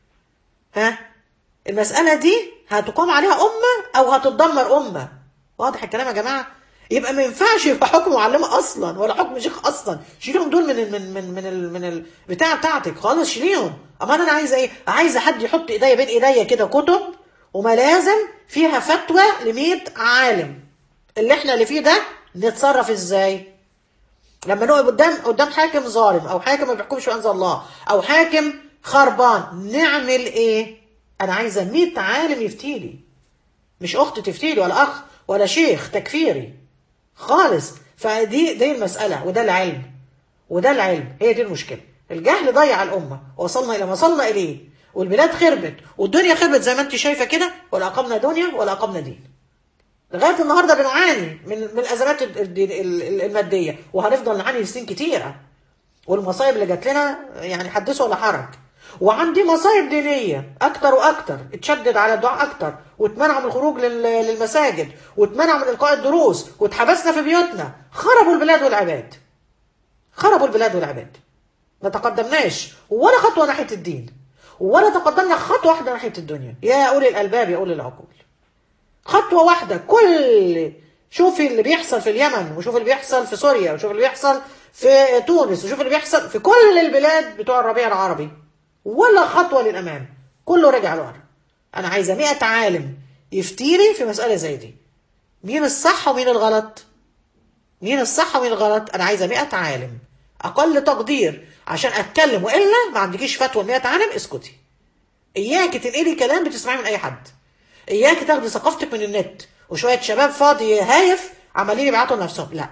ها المسألة دي هتقام عليها أمة أو هتتدمر أمة واضح الكلام يا جماعة يبقى ما ينفعش يبقى حكم معلمة أصلا ولا حكم شيخ أصلا شيليهم دول من ال من من من ال من البتاع بتاعتك خالص شيليهم أما أنا عايزة إيه عايزة حد يحط إيديا بين إيديا كده كتب وملازم فيها فتوى ل 100 عالم اللي احنا اللي فيه ده نتصرف ازاي لما نقف قدام قدام حاكم ظالم او حاكم ما بيحكمش بانزل الله او حاكم خربان نعمل ايه انا عايزه 100 عالم يفتيلي مش اخت تفتيلي ولا اخ ولا شيخ تكفيري خالص فدي دي المساله وده العلم وده العلم هي دي المشكله الجهل ضيع الامه وصلنا الى ما وصلنا اليه والبلاد خربت والدنيا خربت زي ما انت شايفه كده ولا اقمنا دنيا ولا اقمنا دين لغايه النهارده بنعاني من من الازمات ال- ال- ال- الماديه وهنفضل نعاني سنين كتيره والمصايب اللي جات لنا يعني حدثوا ولا حرج وعندي مصايب دينيه اكتر واكتر اتشدد على الدعاء اكتر واتمنعوا من الخروج لل- للمساجد واتمنعوا من القاء الدروس واتحبسنا في بيوتنا خربوا البلاد والعباد خربوا البلاد والعباد ما تقدمناش ولا خطوه ناحيه الدين ولا تقدمنا خطوه واحده ناحيه الدنيا يا اولي الالباب يا اولي العقول خطوة واحدة كل شوفي اللي بيحصل في اليمن وشوف اللي بيحصل في سوريا وشوف اللي بيحصل في تونس وشوف اللي بيحصل في كل البلاد بتوع الربيع العربي ولا خطوة للأمام كله رجع لورا أنا عايزة 100 عالم يفتيلي في مسألة زي دي مين الصح ومين الغلط مين الصح ومين الغلط انا عايزه 100 عالم اقل تقدير عشان اتكلم والا ما عندكيش فتوى 100 عالم اسكتي اياكي تنقلي كلام بتسمعيه من اي حد اياكي تاخدي ثقافتك من النت وشويه شباب فاضي هايف عمالين يبعتوا لنفسهم لا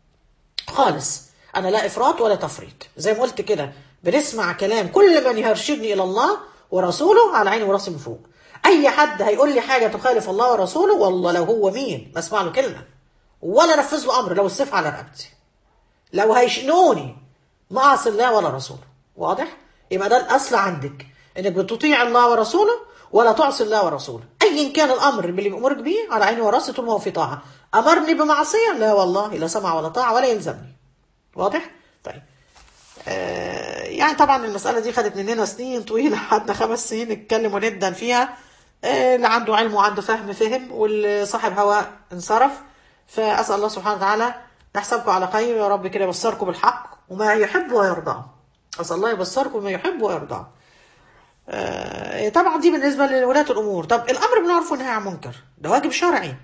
خالص انا لا افراط ولا تفريط زي ما قلت كده بنسمع كلام كل من يرشدني الى الله ورسوله على عيني وراسي من فوق اي حد هيقول لي حاجه تخالف الله ورسوله والله لو هو مين ما اسمع له كلمه ولا نفذ له امر لو السيف على رقبتي لو هيشنوني ما اعصي الله ولا رسوله واضح يبقى ده الاصل عندك انك بتطيع الله ورسوله ولا تعصي الله ورسوله ايا كان الامر اللي بيامرك بيه على عيني وراسي طول ما هو في طاعه امرني بمعصيه لا والله لا سمع ولا طاعه ولا يلزمني واضح طيب آه يعني طبعا المساله دي خدت مننا سنين طويله قعدنا خمس سنين نتكلم وندن فيها آه اللي عنده علم وعنده فهم فهم واللي صاحب هواء انصرف فاسال الله سبحانه وتعالى نحسبكم على خير يا رب كده يبصركم بالحق وما يحب ويرضى اسال الله يبصركم بما يحب ويرضى آه طبعا دي بالنسبه لولاة الامور طب الامر بالمعروف والنهي عن المنكر ده واجب شرعي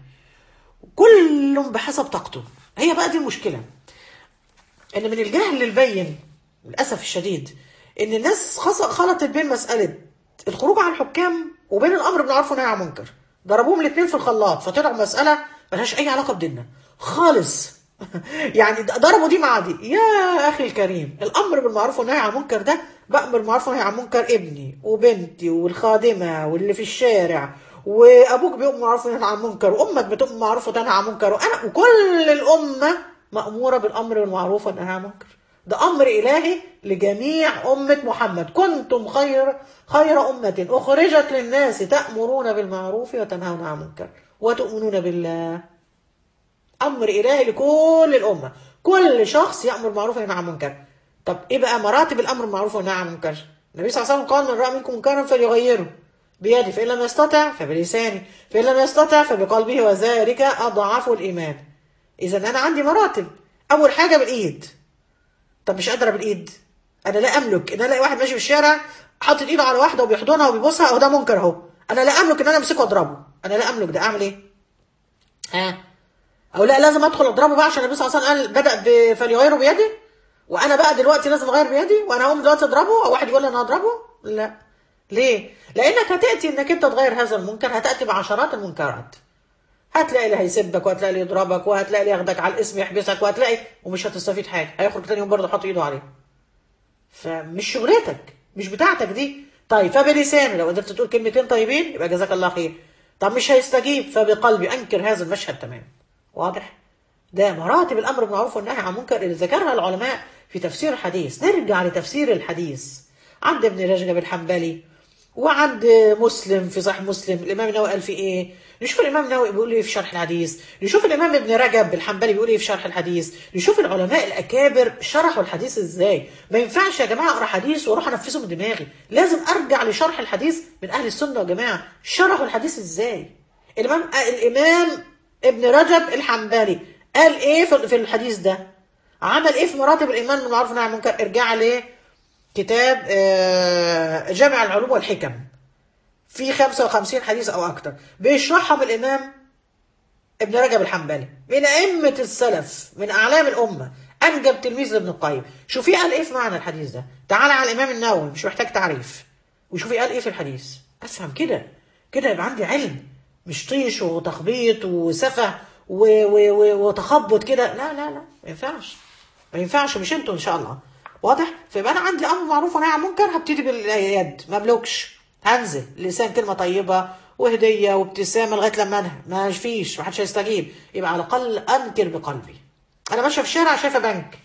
كل بحسب طاقته هي بقى دي المشكله ان من الجهل البين للاسف الشديد ان الناس خص- خلطت بين مساله الخروج عن الحكام وبين الامر بالمعروف والنهي عن المنكر ضربوهم الاثنين في الخلاط فطلعوا مساله ملهاش اي علاقه بديننا خالص يعني ضربوا دي مع دي يا اخي الكريم الامر بالمعروف والنهي عن المنكر ده بامر بالمعروف والنهي عن المنكر ابني وبنتي والخادمه واللي في الشارع وابوك بيؤمر بالمعروف والنهي عن المنكر وامك بتؤمر بالمعروف والنهي عن المنكر وانا وكل الامه ماموره بالامر بالمعروف والنهي عن المنكر ده امر الهي لجميع امه محمد كنتم خير خير امه اخرجت للناس تامرون بالمعروف وتنهون عن المنكر وتؤمنون بالله امر الهي لكل الامه كل شخص يامر بالمعروف وينهى عن المنكر طب ايه بقى مراتب الامر بالمعروف والنهي عن المنكر النبي صلى الله عليه وسلم قال من راى منكم منكرا فليغيره بيده فان لم يستطع فبلسانه فان لم يستطع فبقلبه وذلك اضعف الايمان اذا انا عندي مراتب اول حاجه بالايد طب مش قادره بالايد انا لا املك ان انا الاقي واحد ماشي في الشارع حاطط ايده على واحده وبيحضنها وبيبوسها اهو ده منكر اهو انا لا املك ان انا امسكه واضربه انا لا املك ده اعمل ايه ها او لا لازم ادخل اضربه بقى عشان النبي صلى الله عليه وسلم قال بدا ب- فليغيره بيده وانا بقى دلوقتي لازم اغير بيدي وانا هقوم دلوقتي اضربه او واحد يقول لي انا هضربه لا ليه لانك هتاتي انك انت تغير هذا المنكر هتاتي بعشرات المنكرات هتلاقي اللي هيسبك وهتلاقي اللي يضربك وهتلاقي اللي ياخدك على الاسم يحبسك وهتلاقي ومش هتستفيد حاجه هيخرج تاني يوم برضه حاطط ايده عليه فمش شغلتك مش بتاعتك دي طيب فبلسانه لو قدرت تقول كلمتين طيبين يبقى جزاك الله خير طب مش هيستجيب فبقلبي انكر هذا المشهد تمام واضح ده مراتب الامر بالمعروف والنهي عن المنكر اللي ذكرها العلماء في تفسير الحديث نرجع لتفسير الحديث عند ابن رجب الحنبلي وعند مسلم في صحيح مسلم الامام النووي قال في ايه نشوف الامام النووي بيقول ايه في شرح الحديث نشوف الامام ابن رجب الحنبلي بيقول ايه في شرح الحديث نشوف العلماء الاكابر شرحوا الحديث ازاي ما ينفعش يا جماعه اقرا حديث واروح انفذه من دماغي لازم ارجع لشرح الحديث من اهل السنه يا جماعه شرحوا الحديث ازاي الامام الامام ابن رجب الحنبلي قال ايه في في الحديث ده عمل ايه في مراتب الايمان بالمعروف والنهي عن المنكر ارجع ليه كتاب آه، جامع العلوم والحكم في 55 حديث او اكتر بيشرحهم الامام ابن رجب الحنبلي من ائمه السلف من اعلام الامه انجب تلميذ لابن القيم شوفي قال ايه في معنى الحديث ده تعالى على الامام النووي مش محتاج تعريف وشوفي قال ايه في الحديث افهم كده كده يبقى عندي علم مش طيش وتخبيط وسفه و- و- و- وتخبط كده لا لا لا ما ينفعش ما ينفعش مش انتوا ان شاء الله واضح فيبقى انا عندي امر معروف ونهي عن منكر هبتدي باليد ما املكش هنزل لسان كلمه طيبه وهديه وابتسامه لغايه لما انهى ما فيش ما حدش هيستجيب يبقى على الاقل انكر بقلبي انا ماشيه في الشارع شايفه بنك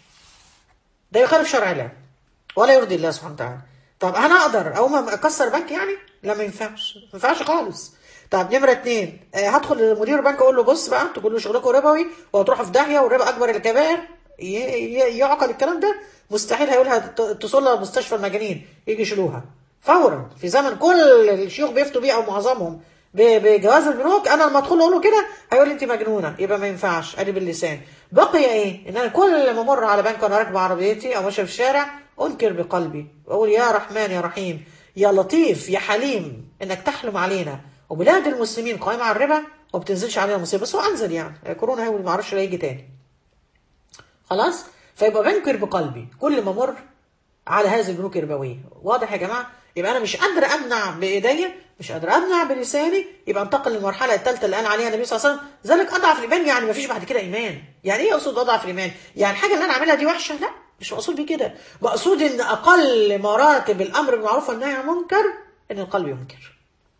ده يخالف شرع الله ولا يرضي الله سبحانه وتعالى طب انا اقدر اقوم اكسر بنك يعني لا ما ينفعش ما ينفعش خالص طب نمرة اتنين آه، هدخل لمدير البنك اقول له بص بقى انتوا كلوا شغلكم ربوي وهتروحوا في داهيه والربا اكبر الكبائر ي- ي- يعقل الكلام ده مستحيل هيقولها ت- توصل مستشفى المجانين يجي يشيلوها فورا في زمن كل الشيوخ بيفتوا بيه او معظمهم ب- بجواز البنوك انا لما ادخل اقول له كده هيقول لي انت مجنونه يبقى ما ينفعش ادي باللسان بقي ايه ان انا كل ما امر على بنك وانا راكبه عربيتي او ماشيه في الشارع انكر بقلبي واقول يا رحمن يا رحيم يا لطيف يا حليم انك تحلم علينا وبلاد المسلمين قائمه على الربا وما بتنزلش علينا مصيبه بس هو انزل يعني كورونا هو ما اعرفش لا يجي تاني خلاص فيبقى بنكر بقلبي كل ما امر على هذه البنوك الربويه واضح يا جماعه يبقى انا مش قادره امنع بايديا مش قادره امنع بلساني يبقى انتقل للمرحله الثالثه اللي قال عليها النبي صلى الله عليه وسلم ذلك اضعف الايمان يعني ما فيش بعد كده ايمان يعني ايه اقصد اضعف الايمان يعني الحاجه اللي انا عاملها دي وحشه لا مش مقصود بيه كده مقصود ان اقل مراتب الامر بالمعروف والنهي عن المنكر ان القلب ينكر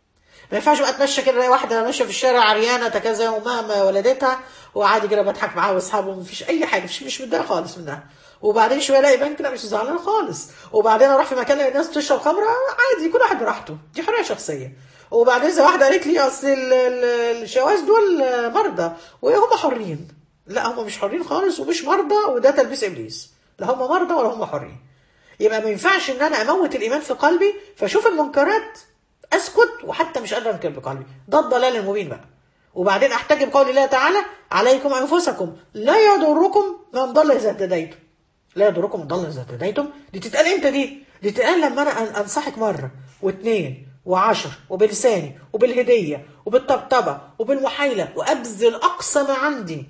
ما ينفعش بقى اتمشى كده الاقي واحده ماشيه في الشارع عريانه تكازا ومهما ولدتها وعادي كده بضحك معاها واصحابه ومفيش اي حاجه مش مش متضايقه خالص منها وبعدين شويه الاقي بنك لا مش زعلانه خالص وبعدين اروح في مكان الاقي الناس بتشرب خمره عادي كل واحد براحته دي حريه شخصيه وبعدين زي واحده قالت لي اصل ال- ال- الشواذ دول مرضى وهم حرين لا هم مش حرين خالص ومش مرضى وده تلبيس ابليس لا هم مرضى ولا هم حرين يبقى ما ينفعش ان انا اموت الايمان في قلبي فاشوف المنكرات اسكت وحتى مش قادر انكر بقلبي ده الضلال المبين بقى وبعدين احتج بقول الله تعالى عليكم انفسكم لا يضركم من ضل اذا اهتديتم لا يضركم من ضل اذا اهتديتم دي تتقال امتى دي دي تتقال لما انا أن- انصحك مره واثنين وعشر وبلساني وبالهديه وبالطبطبه وبالمحايله وابذل اقصى ما عندي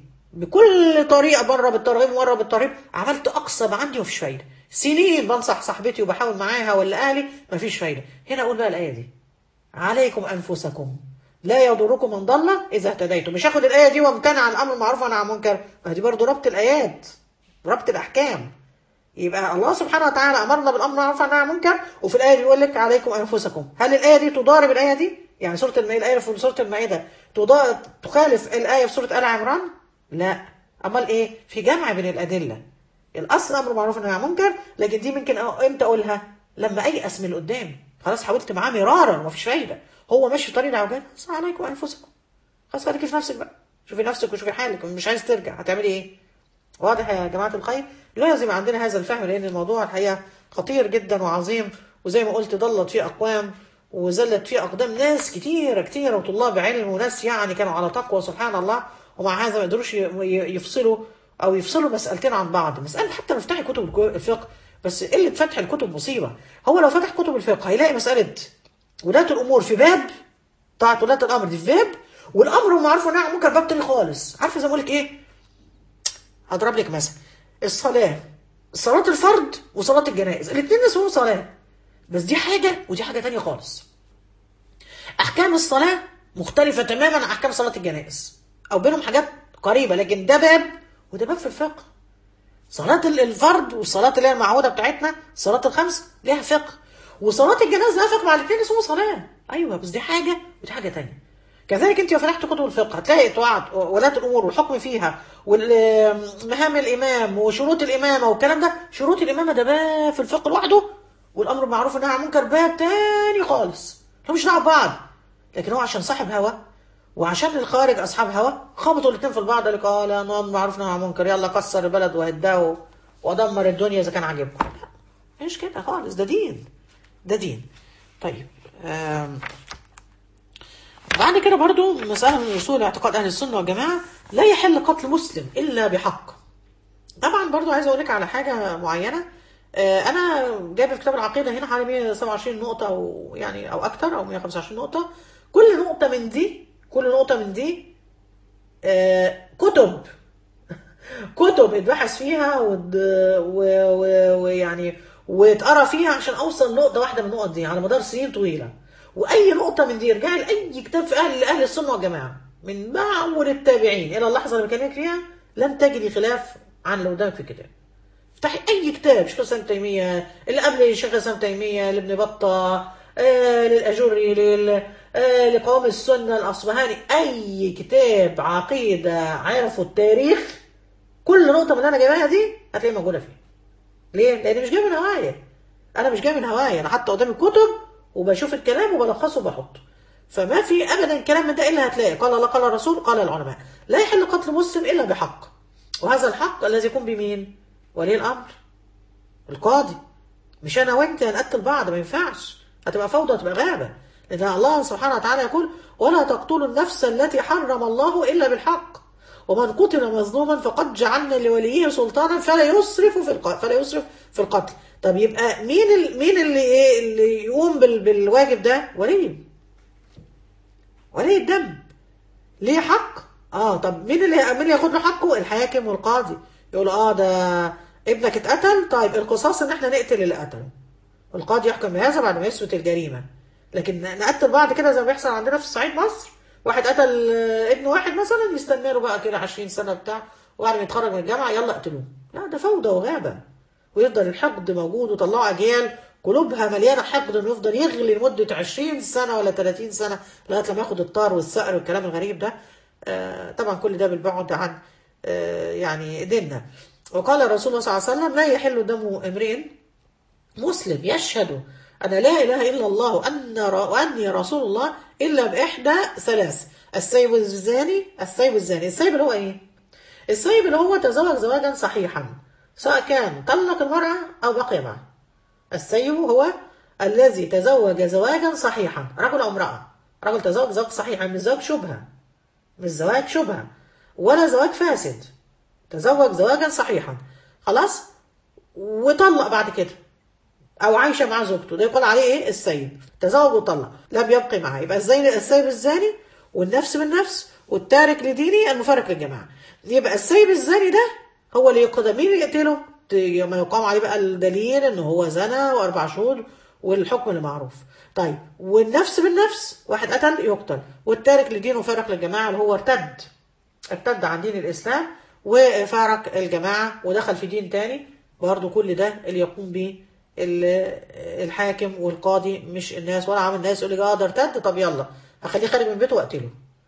بكل طريقه مره بالترغيب ومره بالترهيب عملت اقصى ما عندي ومفيش فايده سنين بنصح صاحبتي وبحاول معاها ولا اهلي مفيش فايده هنا اقول بقى الايه دي عليكم انفسكم لا يضركم من ضل اذا اهتديتم مش هاخد الايه دي وامتنع عن الامر المعروف والنهي عن المنكر ما دي برضه ربط الايات ربط الاحكام يبقى الله سبحانه وتعالى امرنا بالامر بالمعروف والنهي عن المنكر وفي الايه دي يقول لك عليكم انفسكم هل الايه دي تضارب الايه دي يعني سوره المائده الايه في سوره المائده تضا- تخالف الايه في سوره ال عمران لا امال ايه في جمع بين الادله الاصل امر معروف والنهي عن المنكر لكن دي ممكن أ- امتى اقولها لما ايأس من اللي قدامي خلاص حاولت معاه مرارا ومفيش فايده هو ماشي في طريق العوجان خلاص عليكم انفسكم خلاص خليكي في نفسك بقى شوفي نفسك وشوفي حالك مش عايز ترجع هتعملي ايه واضح يا جماعه الخير لازم عندنا هذا الفهم لان الموضوع الحقيقه خطير جدا وعظيم وزي ما قلت ضلت فيه اقوام وزلت فيه اقدام ناس كتيره كتيره وطلاب علم وناس يعني كانوا على تقوى سبحان الله ومع هذا ما يقدروش ي- ي- يفصلوا او يفصلوا مسالتين عن بعض مساله حتى مفتاح كتب الك- الفقه بس قله فتح الكتب مصيبه هو لو فتح كتب الفقه هيلاقي مساله ولاة الامور في باب طاعه ولاة الامر دي في باب والامر بالمعروف والنهي عن المنكر باب تاني خالص عارفه زي ما بقول لك ايه هضرب لك مثلا الصلاه صلاه الفرد وصلاه الجنائز الاثنين اسمهم صلاه بس دي حاجه ودي حاجه تانية خالص احكام الصلاه مختلفه تماما عن احكام صلاه الجنائز او بينهم حاجات قريبه لكن ده باب وده باب في الفقه صلاة ال- الفرد والصلاة اللي هي المعهودة بتاعتنا صلاة الخمس ليها فقه وصلاة الجنازة لها فقه مع الاثنين اسمه صلاة أيوة بس دي حاجة ودي حاجة تانية كذلك انت لو فتحت كتب الفقه هتلاقي طاعة ولاة الامور والحكم فيها ومهام الامام وشروط الامامه والكلام ده شروط الامامه ده باب في الفقه لوحده والامر بالمعروف والنهي عن المنكر باب تاني خالص هم مش دعوه ببعض لكن هو عشان صاحب هوا وعشان الخارج اصحاب هوا خبطوا الاثنين في البعض قال لك اه لا نوع معروف نهي عن المنكر يلا كسر البلد وهداه ودمر الدنيا اذا كان عاجبكم لا مش كده خالص ده دين ده دين طيب آم. بعد كده برضو مسألة من أصول اعتقاد أهل السنة والجماعة لا يحل قتل مسلم إلا بحق طبعا برضو عايز أقول لك على حاجة معينة آه، أنا جايب في كتاب العقيدة هنا حوالي 127 نقطة أو يعني أو أكتر أو 125 نقطة كل نقطة من دي كل نقطة من دي آه، كتب كتب اتبحث فيها ود- و- و- ويعني واتقرا فيها عشان اوصل نقطه واحده من النقط دي على مدار سنين طويله واي نقطه من دي ارجعي لاي كتاب في اهل اهل السنه والجماعه من معول التابعين الى اللحظه اللي بكلمك فيها لن تجدي خلاف عن اللي قدامك في الكتاب افتحي اي كتاب شيخ الاسلام تيميه اللي قبل شيخ الاسلام تيميه لابن بطه آه للاجري لل آه لقوام السنه الاصبهاني اي كتاب عقيده عرفوا التاريخ كل نقطه من اللي انا جايباها دي هتلاقيها موجوده فيه ليه؟ لان مش جاي من هوايا انا مش جاي من هوايا انا حتى قدامي كتب وبشوف الكلام وبلخصه وبحطه فما في ابدا كلام من ده الا هتلاقي قال الله قال الرسول قال العلماء لا يحل قتل مسلم الا بحق وهذا الحق الذي يكون بمين ولي الامر القاضي مش انا وانت هنقتل بعض ما ينفعش هتبقى فوضى هتبقى غابه لان الله سبحانه وتعالى يقول ولا تقتلوا النفس التي حرم الله الا بالحق ومن قتل مظلوما فقد جعلنا لوليه سلطانا فلا يسرف في القتل فلا يسرف في القتل طب يبقى مين ال... مين اللي ايه اللي يقوم بال... بالواجب ده ولي ولي الدم ليه حق اه طب مين اللي مين اللي ياخد له حقه الحاكم والقاضي يقول اه ده ابنك اتقتل طيب القصاص ان احنا نقتل اللي قتله القاضي يحكم بهذا بعد ما يثبت الجريمه لكن نقتل بعض كده زي ما بيحصل عندنا في الصعيد مصر واحد قتل آه، ابن واحد مثلا يستنى له بقى كده 20 سنه بتاع وبعد ما يتخرج من الجامعه يلا اقتلوه لا ده فوضى وغابه ويفضل الحقد موجود وطلعوا اجيال قلوبها مليانه حقد انه يفضل يغلي لمده 20 سنه ولا 30 سنه لغايه لما ياخد الطار والثأر والكلام الغريب ده آه، طبعا كل ده بالبعد عن آه، يعني ديننا وقال الرسول صلى الله عليه وسلم لا يحل دم امرئ مسلم يشهد أن لا إله إلا الله وأن وأني رسول الله إلا بإحدى ثلاث السيب الزاني السيب الزاني السيب اللي هو إيه؟ السيب اللي هو تزوج زواجا صحيحا سواء كان طلق المرأة أو بقي معها السيب هو الذي تزوج زواجا صحيحا رجل أو امرأة رجل تزوج زواج صحيحا مش زواج شبهة مش زواج شبهة ولا زواج فاسد تزوج زواجا صحيحا خلاص وطلق بعد كده او عايشه مع زوجته ده يقول عليه ايه السيب تزوج وطلق لم يبقي معاه يبقى ازاي السيب الزاني والنفس بالنفس والتارك لديني المفارق للجماعه يبقى السيب الزاني ده هو اللي يقضى مين اللي يقتله ت- ما يقام عليه بقى الدليل ان هو زنى واربع شهور والحكم اللي معروف طيب والنفس بالنفس واحد قتل يقتل والتارك لدينه مفارق للجماعه اللي هو ارتد ارتد عن دين الإسلام وفارق الجماعة ودخل في دين تاني برضه كل ده اللي يقوم به ال- الحاكم والقاضي مش الناس ولا عامل الناس يقول لي اه ده ارتد طب يلا هخليه خارج من بيته واقتله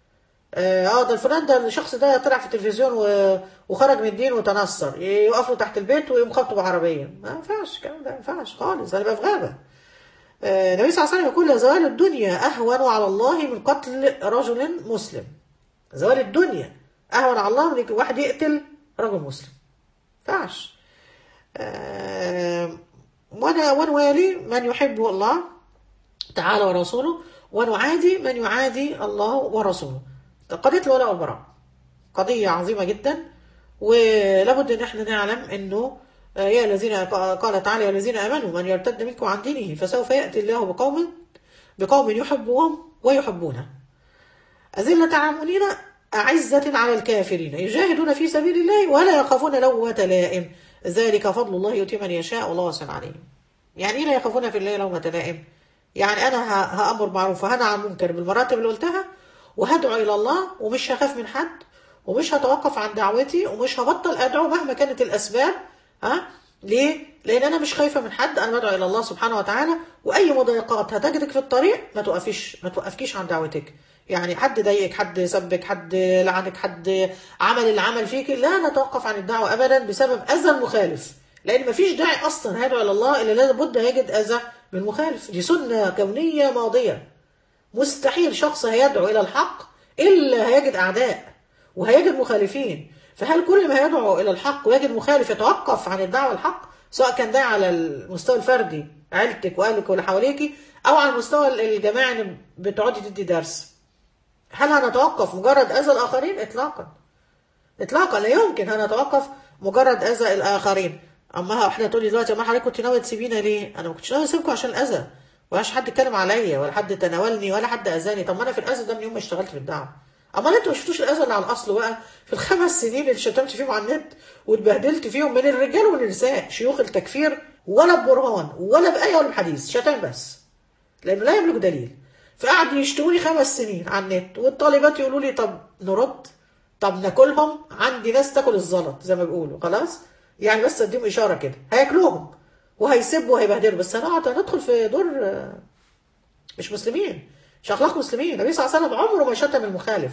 اه آه، ده الفلان ده الشخص ده طلع في التلفزيون و- وخرج من الدين وتنصر يقف له تحت البيت ويقوم خبطه بعربيه ما ينفعش الكلام ده ما ينفعش خالص هنبقى في غابه آه، النبي صلى الله عليه وسلم يقول لزوال الدنيا اهون على الله من قتل رجل مسلم زوال الدنيا اهون على الله من إن واحد يقتل رجل مسلم ينفعش آه، وانا ونوالي من يحب الله تعالى ورسوله ونعادي من يعادي الله ورسوله قضية الولاء والبراء قضيه عظيمه جدا ولابد ان احنا نعلم انه آه، يا الذين قال تعالى يا الذين امنوا من يرتد منكم عن دينه فسوف ياتي الله بقوم بقوم يحبهم ويحبونه أذلة على المؤمنين أعزة على الكافرين يجاهدون في سبيل الله ولا يخافون لومة لائم ذلك فضل الله يؤتي من يشاء والله واسع عليم يعني ايه لا يخافون في الله لومة لائم يعني انا ه- هامر معروف وهنهى عن منكر بالمراتب اللي قلتها وهدعو الى الله ومش هخاف من حد ومش هتوقف عن دعوتي ومش هبطل ادعو مهما كانت الاسباب ها ليه؟ لان انا مش خايفه من حد انا بدعو الى الله سبحانه وتعالى واي مضايقات هتجدك في الطريق ما توقفيش ما توقفكيش عن دعوتك يعني حد ضايقك حد سبك حد لعنك حد عمل اللي عمل فيك لا نتوقف عن الدعوه ابدا بسبب اذى المخالف لان مفيش داعي اصلا هيدعو الى الله الا لابد هيجد اذى من المخالف دي سنه كونيه ماضيه مستحيل شخص هيدعو الى الحق الا هيجد اعداء وهيجد مخالفين فهل كل ما يدعو الى الحق ويجد مخالف يتوقف عن الدعوه الحق سواء كان ده على المستوى الفردي عيلتك واهلك واللي حواليكي او على المستوى الجماعي إن بتقعدي تدي درس هل هنتوقف مجرد اذى الاخرين اطلاقا اطلاقا لا يمكن هنتوقف مجرد اذى الاخرين اما احنا تقولي دلوقتي ما حضرتك كنت ناويه تسيبينا ليه انا ما كنتش ناويه اسيبكم عشان الاذى ولاش حد اتكلم عليا ولا حد تناولني ولا حد اذاني طب ما انا في الاذى ده من يوم ما اشتغلت في الدعوه اما انتوا ما شفتوش الاذى اللي على الاصل بقى في الخمس سنين اللي شتمت فيهم على النت واتبهدلت فيهم من الرجال والنساء شيوخ التكفير ولا ببرهان ولا بايه ولا بحديث شتام بس لانه لا يملك دليل فقعدوا يشتموني خمس سنين على النت والطالبات يقولوا لي طب نرد طب ناكلهم عندي ناس تاكل الزلط زي ما بيقولوا خلاص يعني بس اديهم اشاره كده هياكلوهم وهيسبوا وهيبهدلوا بس هنقعد هندخل في دور آه، مش مسلمين مش اخلاق مسلمين النبي صلى الله عليه وسلم عمره ما شتم المخالف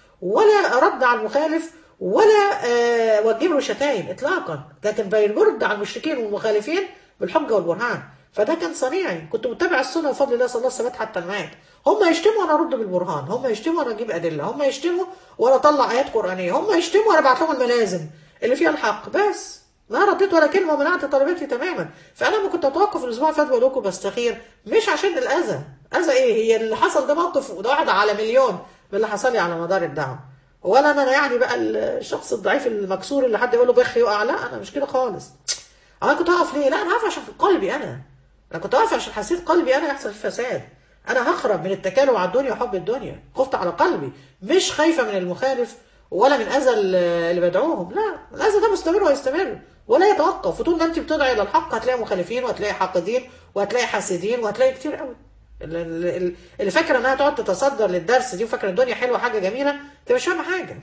ولا رد على المخالف ولا آه وجه له شتايم اطلاقا لكن بيرد على المشركين والمخالفين بالحجه والبرهان فده كان صنيعي كنت متبع السنه بفضل الله صلى الله عليه وسلم حتى المات هم يشتموا وانا ارد بالبرهان هم يشتموا وانا اجيب ادله هم يشتموا وانا اطلع ايات قرانيه هم يشتموا وانا ابعت لهم الملازم اللي فيها الحق بس ما رديت ولا كلمه ومنعت طلبتي تماما فانا لما كنت اتوقف الاسبوع اللي فات بقول لكم بستخير مش عشان الاذى اذى ايه هي اللي حصل ده موقف وده واحد على مليون من اللي حصل لي على مدار الدعوه ولا انا يعني بقى الشخص الضعيف المكسور اللي حد يقول له بخ يقع لا انا مش كده خالص انا كنت اقف ليه لا انا هقف عشان في قلبي انا انا كنت اقف عشان حسيت قلبي انا يحصل فيه فساد انا هخرب من التكالب على الدنيا وحب الدنيا خفت على قلبي مش خايفه من المخالف ولا من اذى اللي بدعوهم لا الاذى ده مستمر ويستمر ولا يتوقف وطول ما انت بتدعي الى الحق هتلاقي مخالفين وهتلاقي حاقدين وهتلاقي حاسدين وهتلاقي كتير قوي اللي- اللي اللي فاكره انها تقعد تتصدر للدرس دي وفاكره الدنيا حلوه حاجه جميله انت مش فاهمه حاجه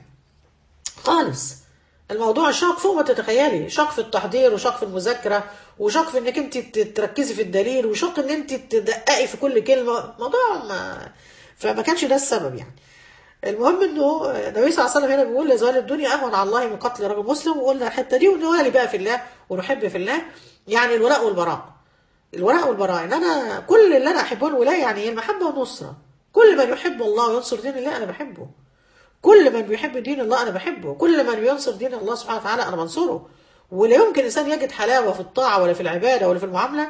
خالص الموضوع شاق فوق ما تتخيلي شاق في التحضير وشاق في المذاكره وشاق في انك انت ت- تركزي في الدليل وشاق ان انت تدققي في كل كلمه موضوع ما فما كانش ده السبب يعني المهم انه النبي صلى الله عليه وسلم هنا بيقول لزوال الدنيا اهون على الله من قتل رجل مسلم وقلنا الحته دي ونوالي بقى في الله ونحب في الله يعني الولاء والبراء الولاء والبراء ان انا كل اللي انا احبه الولاء يعني هي المحبه والنصره كل من يحب الله وينصر دين الله انا بحبه كل من بيحب دين الله انا بحبه كل من بينصر دين الله سبحانه وتعالى انا بنصره ولا يمكن انسان يجد حلاوه في الطاعه ولا في العباده ولا في المعامله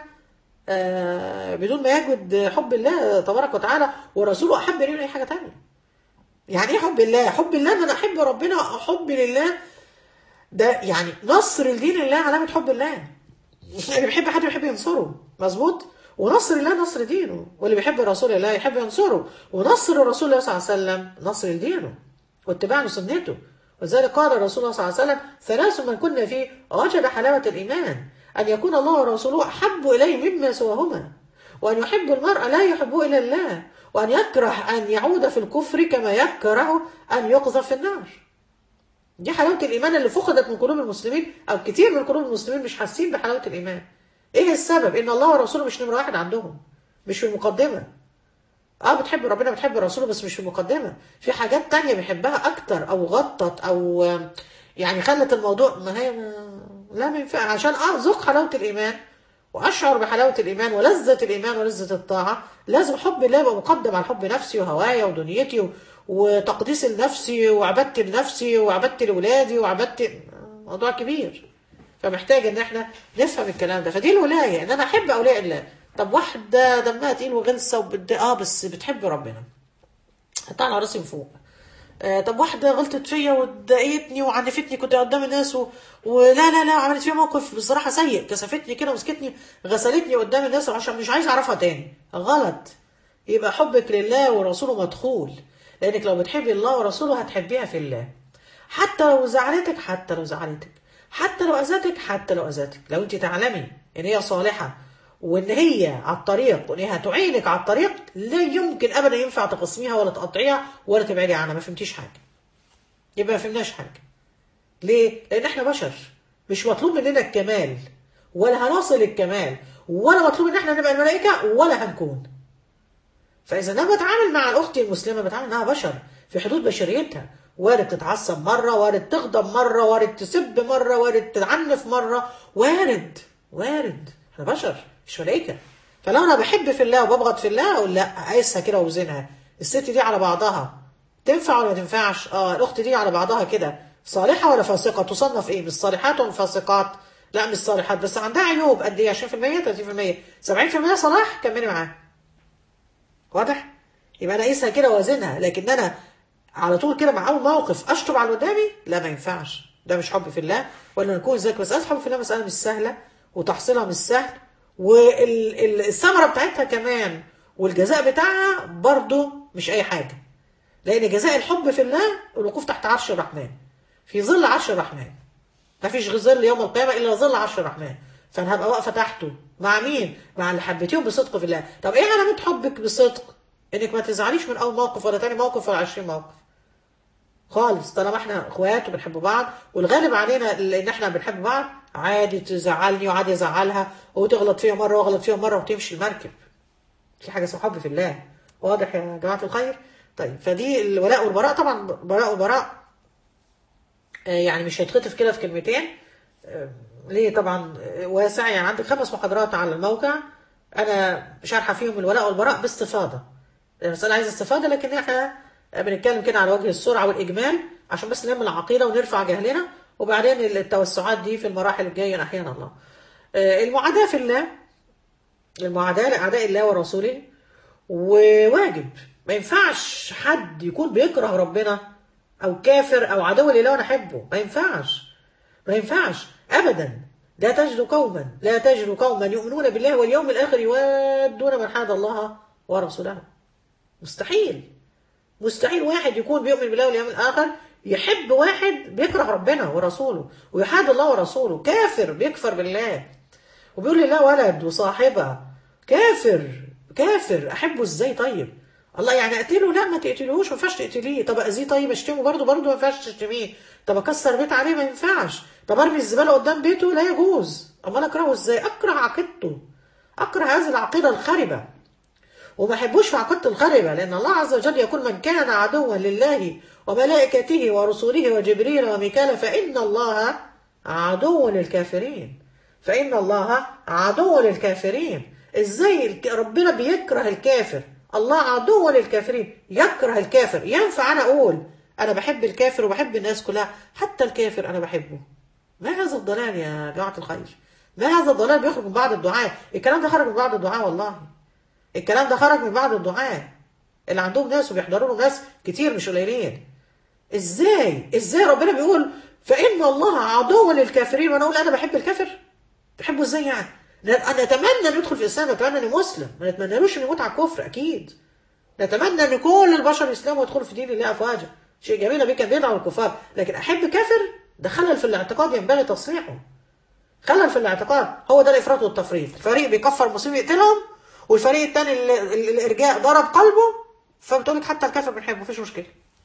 آه بدون ما يجد حب الله تبارك وتعالى ورسوله احب لي من اي حاجه تانية يعني ايه حب الله حب الله ان انا احب ربنا وحبي لله ده يعني نصر لدين الله علامه حب الله اللي بيحب حد بيحب ينصره مظبوط ونصر الله نصر دينه واللي بيحب رسول الله يحب ينصره ونصر رسول الله صلى الله عليه وسلم نصر لدينه واتباع لسنته وذلك قال رسول الله صلى الله عليه وسلم ثلاث من كنا فيه وجد حلاوة الإيمان أن يكون الله ورسوله أحب إليه مما سواهما وأن يحب المرء لا يحبه إلا الله وأن يكره أن يعود في الكفر كما يكره أن يقذف في النار دي حلاوة الإيمان اللي فقدت من قلوب المسلمين أو كتير من قلوب المسلمين مش حاسين بحلاوة الإيمان إيه السبب؟ إن الله ورسوله مش نمرة واحد عندهم مش في المقدمة اه بتحب ربنا بتحب رسوله بس مش في المقدمة في حاجات تانية بيحبها أكتر أو غطت أو آه، يعني خلت الموضوع ما هي ما لا ما ينفع عشان أذوق حلاوة الإيمان وأشعر بحلاوة الإيمان ولذة الإيمان ولذة الطاعة لازم حب الله يبقى مقدم على حب نفسي وهوايا ودنيتي و- وتقديس لنفسي وعبادتي لنفسي وعبادتي لأولادي وعبادتي موضوع كبير فمحتاج ان احنا نفهم الكلام ده فدي الولايه ان انا احب اولياء الله طب واحده دمها تقيل وغلسه وبد... اه بس بتحب ربنا حطها على راسي من فوق آه طب واحده غلطت فيا وضايقتني وعنفتني كنت قدام الناس و... ولا لا لا عملت فيها موقف بصراحه سيء كسفتني كده ومسكتني غسلتني قدام الناس عشان مش عايز اعرفها تاني غلط يبقى حبك لله ورسوله مدخول لانك لو بتحبي الله ورسوله هتحبيها في الله حتى لو زعلتك حتى لو زعلتك حتى لو اذتك حتى لو اذتك لو انت تعلمي ان هي صالحه وان هي على الطريق وان هي هتعينك على الطريق لا يمكن ابدا ينفع تقسميها ولا تقطعيها ولا تبعدي عنها ما فهمتيش حاجه يبقى ما فهمناش حاجه ليه لان احنا بشر مش مطلوب مننا الكمال ولا هنصل الكمال ولا مطلوب ان احنا نبقى الملائكه ولا هنكون فاذا انا بتعامل مع الاخت المسلمه بتعامل معاها بشر في حدود بشريتها وارد تتعصب مره وارد تغضب مره وارد تسب مره وارد تعنف مره وارد وارد احنا بشر مش ملائكه فلو انا بحب في الله وببغض في الله اقول لا اقيسها كده واوزنها الست دي على بعضها تنفع ولا ما تنفعش اه الاخت دي على بعضها كده صالحه ولا فاسقه تصنف ايه مش صالحات ولا فاسقات لا مش صالحات بس عندها عيوب قد ايه 20% 30% 70% صلاح كملي معاها واضح يبقى انا اقيسها كده وازنها لكن انا على طول كده مع اول موقف اشطب على اللي قدامي لا ما ينفعش ده مش حب في الله ولا نكون ذاك مساله حب في الله مساله مش سهله وتحصيلها مش سهل والثمره بتاعتها كمان والجزاء بتاعها برضه مش اي حاجه لان جزاء الحب في الله الوقوف تحت عرش الرحمن في ظل عرش الرحمن ما فيش ظل يوم القيامه الا ظل عرش الرحمن فانا هبقى واقفه تحته مع مين مع اللي حبيتيهم بصدق في الله طب ايه علامه حبك بصدق انك ما تزعليش من اول موقف ولا تاني موقف ولا 20 موقف خالص طالما احنا اخوات وبنحب بعض والغالب علينا ان احنا بنحب بعض عادي تزعلني وعادي ازعلها وتغلط فيها مره واغلط فيها مره وتمشي المركب في حاجه اسمها حب في الله واضح يا جماعه الخير طيب فدي الولاء والبراء طبعا براء وبراء يعني مش هيتخطف كده في كلمتين ليه طبعا واسع يعني عندك خمس محاضرات على الموقع انا شارحه فيهم الولاء والبراء باستفاضه المساله عايزه استفاضه لكن احنا بنتكلم كده على وجه السرعه والاجمال عشان بس نعمل العقيده ونرفع جهلنا وبعدين التوسعات دي في المراحل الجايه احيانا الله المعاداه في الله المعاداه لاعداء الله ورسوله وواجب ما ينفعش حد يكون بيكره ربنا او كافر او عدو لله وانا احبه ما ينفعش ما ينفعش ابدا لا تجد قوما لا تجد قوما يؤمنون بالله واليوم الاخر يوادون من حاد الله ورسوله مستحيل مستحيل واحد يكون بيؤمن بالله واليوم الاخر يحب واحد بيكره ربنا ورسوله ويحاد الله ورسوله كافر بيكفر بالله وبيقول لله ولد وصاحبه كافر كافر احبه ازاي طيب الله يعني اقتله لا ما تقتلهوش ما ينفعش تقتليه طب اذيه طيب اشتمه برضه برضه ما ينفعش تشتميه طب اكسر بيت عليه ما ينفعش طب ارمي الزباله قدام بيته لا يجوز امال اكرهه ازاي اكره عقيدته اكره هذه العقيده الخربه وما احبوش في عقيدته الخربه لان الله عز وجل يقول من كان عدوا لله وملائكته ورسوله وجبريل وميكال فان الله عدو للكافرين فان الله عدو للكافرين ازاي ربنا بيكره الكافر الله عدو للكافرين يكره الكافر ينفع انا اقول انا بحب الكافر وبحب الناس كلها حتى الكافر انا بحبه ما هذا الضلال يا جماعه الخير ما هذا الضلال بيخرج من بعض الدعاء الكلام ده خرج من بعض الدعاء والله الكلام ده خرج من بعض الدعاء اللي عندهم ناس وبيحضروا له ناس كتير مش قليلين ازاي ازاي ربنا بيقول فان الله عدو للكافرين وانا اقول انا بحب الكافر بحبه ازاي يعني انا اتمنى انه يدخل في الاسلام اتمنى انه مسلم ما نتمنالوش انه يموت على الكفر اكيد نتمنى ان كل البشر يسلموا ويدخلوا في دين الله افواجا شيء جميل بيه كان بيدعو الكفار لكن احب كافر ده خلل في الاعتقاد ينبغي تصحيحه خلل في الاعتقاد هو ده الافراط والتفريط فريق بيكفر مسلم يقتلهم والفريق الثاني الارجاء ضرب قلبه فبتقول لك حتى الكافر بنحبه مفيش مشكله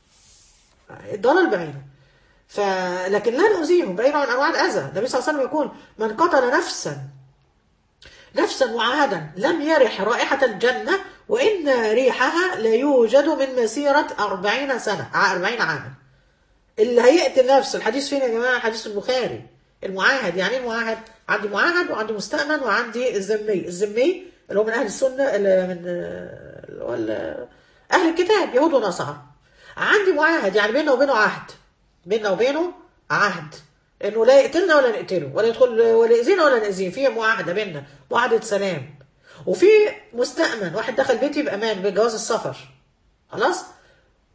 الضلال بعينه ف لكن لا نؤذيهم بعيد عن انواع الاذى النبي صلى الله عليه وسلم يقول من قتل نفسا نفسا معاهدا لم يرح رائحة الجنة وإن ريحها لا يوجد من مسيرة أربعين سنة أربعين عاما اللي هيقتل نفسه الحديث فين يا جماعة حديث البخاري المعاهد يعني المعاهد عندي معاهد وعندي مستأمن وعندي الذمي الذمي اللي هو من أهل السنة اللي من اللي هو أهل الكتاب يهود ونصارى عندي معاهد يعني بيننا وبينه عهد بيننا وبينه عهد انه لا يقتلنا ولا نقتله ولا يدخل ولا يأذينا ولا نأذيه في معاهده بيننا معاهده سلام وفي مستأمن واحد دخل بيتي بأمان بجواز السفر خلاص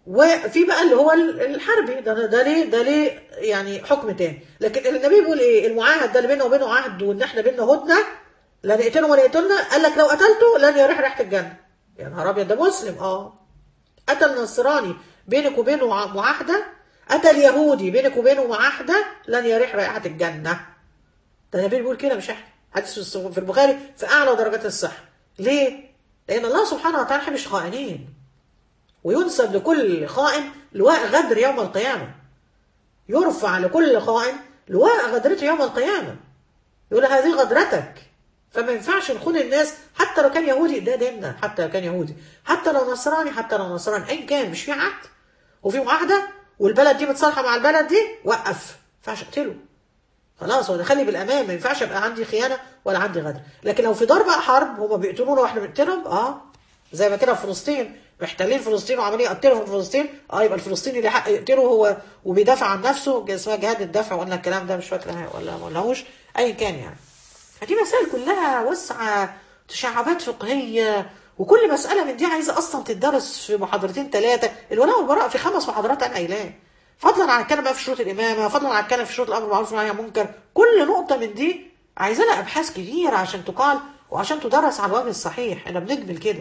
وفي بقى اللي هو الحربي ده ده ليه ده ليه يعني حكم تاني لكن النبي بيقول ايه المعاهد ده اللي بيننا وبينه عهد وان احنا بيننا هدنه لا نقتله ولا يقتلنا قال لك لو قتلته لن يريح ريحه الجنه يا نهار ابيض ده مسلم اه قتل نصراني بينك وبينه معاهده قتل يهودي بينك وبينه معاهده لن يريح رائحه الجنه ده النبي بيقول كده مش احنا حديث في البخاري في اعلى درجات الصحه ليه؟ لان الله سبحانه وتعالى مش خائنين وينسب لكل خائن لواء غدر يوم القيامه يرفع لكل خائن لواء غدرته يوم القيامه يقول هذه غدرتك فما ينفعش نخون الناس حتى لو كان يهودي ده ديننا حتى لو كان يهودي حتى لو نصراني حتى لو نصراني ايا كان مش في عهد وفي معاهده والبلد دي متصالحه مع البلد دي وقف ما ينفعش اقتله خلاص هو خلي بالامان ما ينفعش ابقى عندي خيانه ولا عندي غدر لكن لو في ضرب حرب هما بيقتلونا واحنا بنقتلهم اه زي ما كده في فلسطين محتلين فلسطين وعمالين يقتلوا في فلسطين اه يبقى الفلسطيني اللي حق يقتله هو وبيدافع عن نفسه اسمها جهاد الدفع وقلنا الكلام ده مش فاكره ولا ما قلناهوش ايا كان يعني فدي مسائل كلها واسعه تشعبات فقهيه وكل مساله من دي عايزه اصلا تدرس في محاضرتين ثلاثه الولاء والبراء في خمس محاضرات انا قايلاه فضلا عن الكلام بقى في شروط الامامه فضلا عن الكلام في شروط الامر بالمعروف والنهي عن المنكر كل نقطه من دي عايزه لها ابحاث كتير عشان تقال وعشان تدرس على الوجه الصحيح احنا بنجمل كده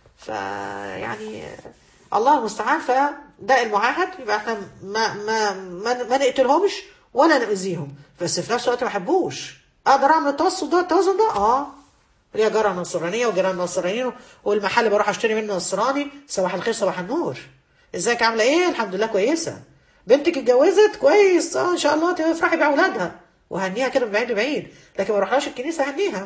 فيعني الله المستعان فده المعاهد يبقى احنا ما ما ما, ما نقتلهمش ولا نأذيهم بس في نفس الوقت ما احبوش اقدر اعمل التوسط ده التوازن ده اه ليا جارة نصرانية وجيران نصرانيين والمحل بروح اشتري منه نصراني صباح الخير صباح النور ازيك عاملة ايه الحمد لله كويسة بنتك اتجوزت كويس اه ان شاء الله تفرحي باولادها وهنيها كده من بعيد لبعيد لكن ما اروحلهاش الكنيسة هنيها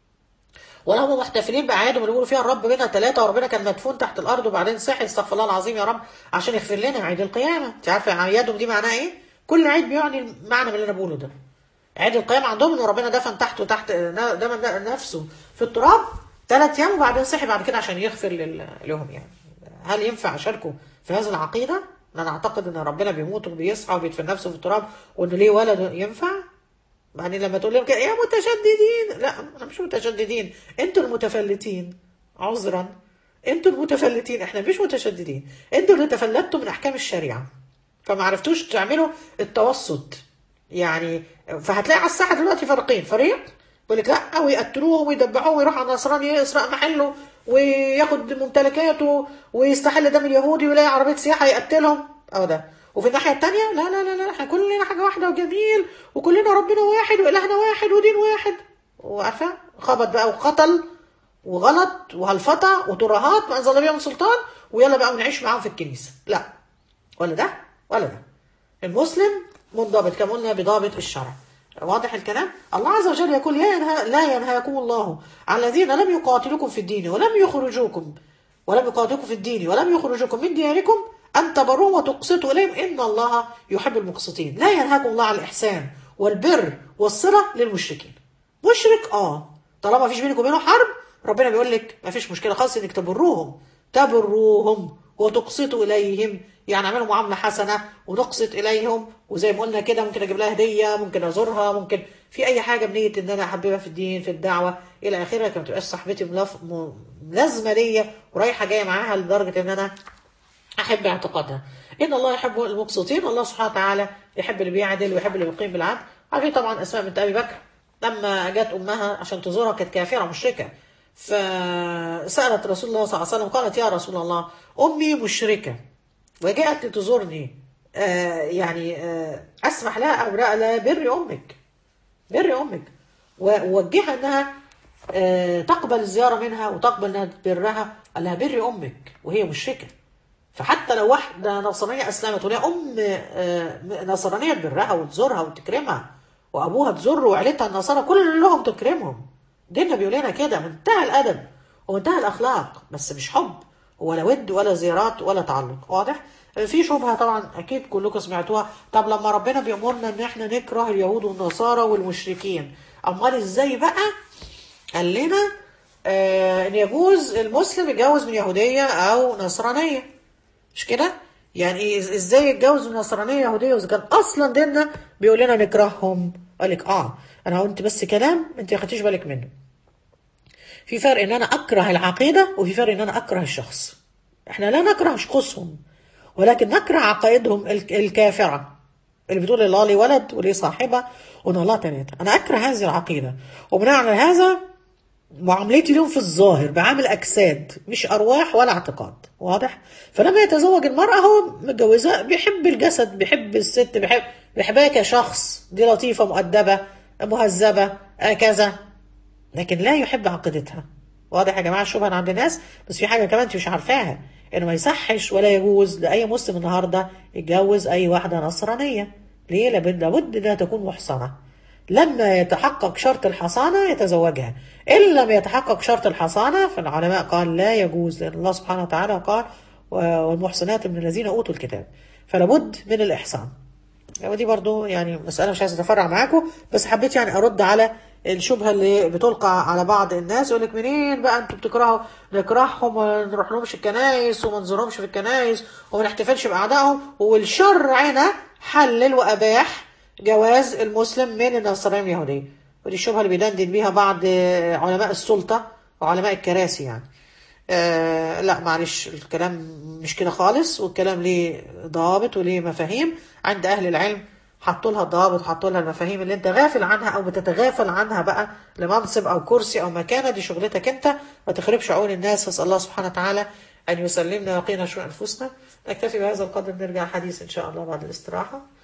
ولا هم محتفلين باعيادهم اللي بيقولوا فيها الرب بينا ثلاثه وربنا كان مدفون تحت الارض وبعدين صحي استغفر الله العظيم يا رب عشان يغفر لنا عيد القيامه انت عارفه اعيادهم دي معناها ايه؟ كل عيد بيعني معنى من اللي انا بقوله ده عيد القيامه عندهم ان ربنا دفن تحته تحت دفن نفسه في التراب ثلاث ايام وبعدين صحي بعد كده عشان يغفر لهم يعني هل ينفع اشاركه في هذه العقيده؟ ان انا اعتقد ان ربنا بيموت وبيصحى وبيدفن نفسه في التراب وان ليه ولد ينفع؟ بعدين لما تقول لهم كده يا متشددين لا احنا مش متشددين انتوا المتفلتين عذرا انتوا المتفلتين احنا مش متشددين انتوا اللي تفلتوا من احكام الشريعه فما عرفتوش تعملوا التوسط يعني فهتلاقي على الساحه دلوقتي فريقين فريق يقول لك لا ويقتلوهم ويدبحوهم ويروح على النصراني يسرق محله وياخد ممتلكاته ويستحل دم اليهودي ويلاقي عربيه سياحه يقتلهم او ده وفي الناحيه الثانيه لا لا لا لا احنا كلنا حاجه واحده وجميل وكلنا ربنا واحد والهنا واحد ودين واحد وعارفه خبط بقى وقتل وغلط وهلفطه وترهات ما انزل الله من سلطان ويلا بقى ونعيش معاهم في الكنيسه لا ولا ده ولا ده المسلم منضبط كما قلنا بضابط الشرع واضح الكلام الله عز وجل يقول يا ينهى لا ينهاكم الله عن الذين لم يقاتلوكم في الدين ولم يخرجوكم ولم يقاتلوكم في الدين ولم يخرجوكم من دياركم أن تبروهم وتقسطوا إليهم إن الله يحب المقسطين لا ينهاكم الله عن الإحسان والبر والصلة للمشركين مشرك آه طالما فيش بينك وبينه حرب ربنا بيقول لك ما فيش مشكلة خالص إنك تبروهم تبروهم وتقسطوا إليهم يعني اعملوا معاملة حسنة ونقسط إليهم وزي ما قلنا كده ممكن أجيب لها هدية ممكن أزورها ممكن في أي حاجة بنية إن أنا أحببها في الدين في الدعوة إلى آخره لكن ما تبقاش صاحبتي ملف... ملازمة ليا ورايحة جاية معاها لدرجة إن أنا أحب اعتقادها إن الله يحب المقسطين الله سبحانه وتعالى يحب اللي بيعدل ويحب اللي بيقيم بالعدل عارفين طبعا أسماء بنت أبي بكر لما جت أمها عشان تزورها كانت كافرة مشركة فسألت رسول الله صلى الله عليه وسلم قالت يا رسول الله أمي مشركة وجاءت تزورني آه يعني آه أسمح لها أو لا بر أمك بر أمك ووجهها أنها آه تقبل الزيارة منها وتقبل أنها تبرها قال لها بر أمك وهي مشركة فحتى لو واحدة نصرانية أسلمت وليها أم نصرانية تبرها وتزورها وتكرمها وأبوها تزور وعيلتها النصارى كلهم تكرمهم ديننا بيقول لنا كده منتهى الأدب ومنتهى الأخلاق بس مش حب ولا ود ولا زيارات ولا تعلق واضح؟ في شبهة طبعا أكيد كلكم سمعتوها طب لما ربنا بيأمرنا إن إحنا نكره اليهود والنصارى والمشركين أمال إزاي بقى قال لنا آه إن يجوز المسلم يتجوز من يهودية أو نصرانية مش كده؟ يعني ازاي يتجوز من نصرانيه يهوديه واذا كان اصلا ديننا بيقول لنا نكرههم قال لك اه انا قلت بس كلام انت ما خدتيش بالك منه في فرق ان انا اكره العقيده وفي فرق ان انا اكره الشخص احنا لا نكره شخوصهم ولكن نكره عقائدهم الك- الكافره اللي بتقول الله لي ولد وليه صاحبه وان الله ثلاثه انا اكره هذه العقيده وبناء على هذا معاملتي لهم في الظاهر بعامل اجساد مش ارواح ولا اعتقاد واضح فلما يتزوج المراه هو متجوزه بيحب الجسد بيحب الست بيحب بيحبها كشخص دي لطيفه مؤدبه مهذبه آه كذا لكن لا يحب عقيدتها واضح يا جماعه الشبهه عند الناس بس في حاجه كمان انت مش عارفاها انه ما يصحش ولا يجوز لاي مسلم النهارده يتجوز اي واحده نصرانيه ليه لابد لابد انها تكون محصنه لما يتحقق شرط الحصانه يتزوجها ان لم يتحقق شرط الحصانه فالعلماء قال لا يجوز لان الله سبحانه وتعالى قال والمحصنات من الذين اوتوا الكتاب فلابد من الاحصان ودي برضو يعني مسألة مش عايز أتفرع معاكم بس حبيت يعني أرد على الشبهة اللي بتلقى على بعض الناس يقول لك منين بقى انتوا بتكرهوا نكرههم وما نروح لهمش الكنايس وما نزورهمش في الكنايس وما نحتفلش بأعدائهم والشرعنا حلل وأباح جواز المسلم من النصرانية اليهودية ودي الشبهة اللي بيدندن بيها بعض علماء السلطة وعلماء الكراسي يعني آه لا معلش الكلام مش كده خالص والكلام ليه ضوابط وليه مفاهيم عند اهل العلم حطوا لها الضوابط حطوا لها المفاهيم اللي انت غافل عنها او بتتغافل عنها بقى لمنصب او كرسي او مكانه دي شغلتك انت ما تخربش عقول الناس اسال الله سبحانه وتعالى ان يسلمنا ويقينا شر انفسنا نكتفي بهذا القدر نرجع حديث ان شاء الله بعد الاستراحه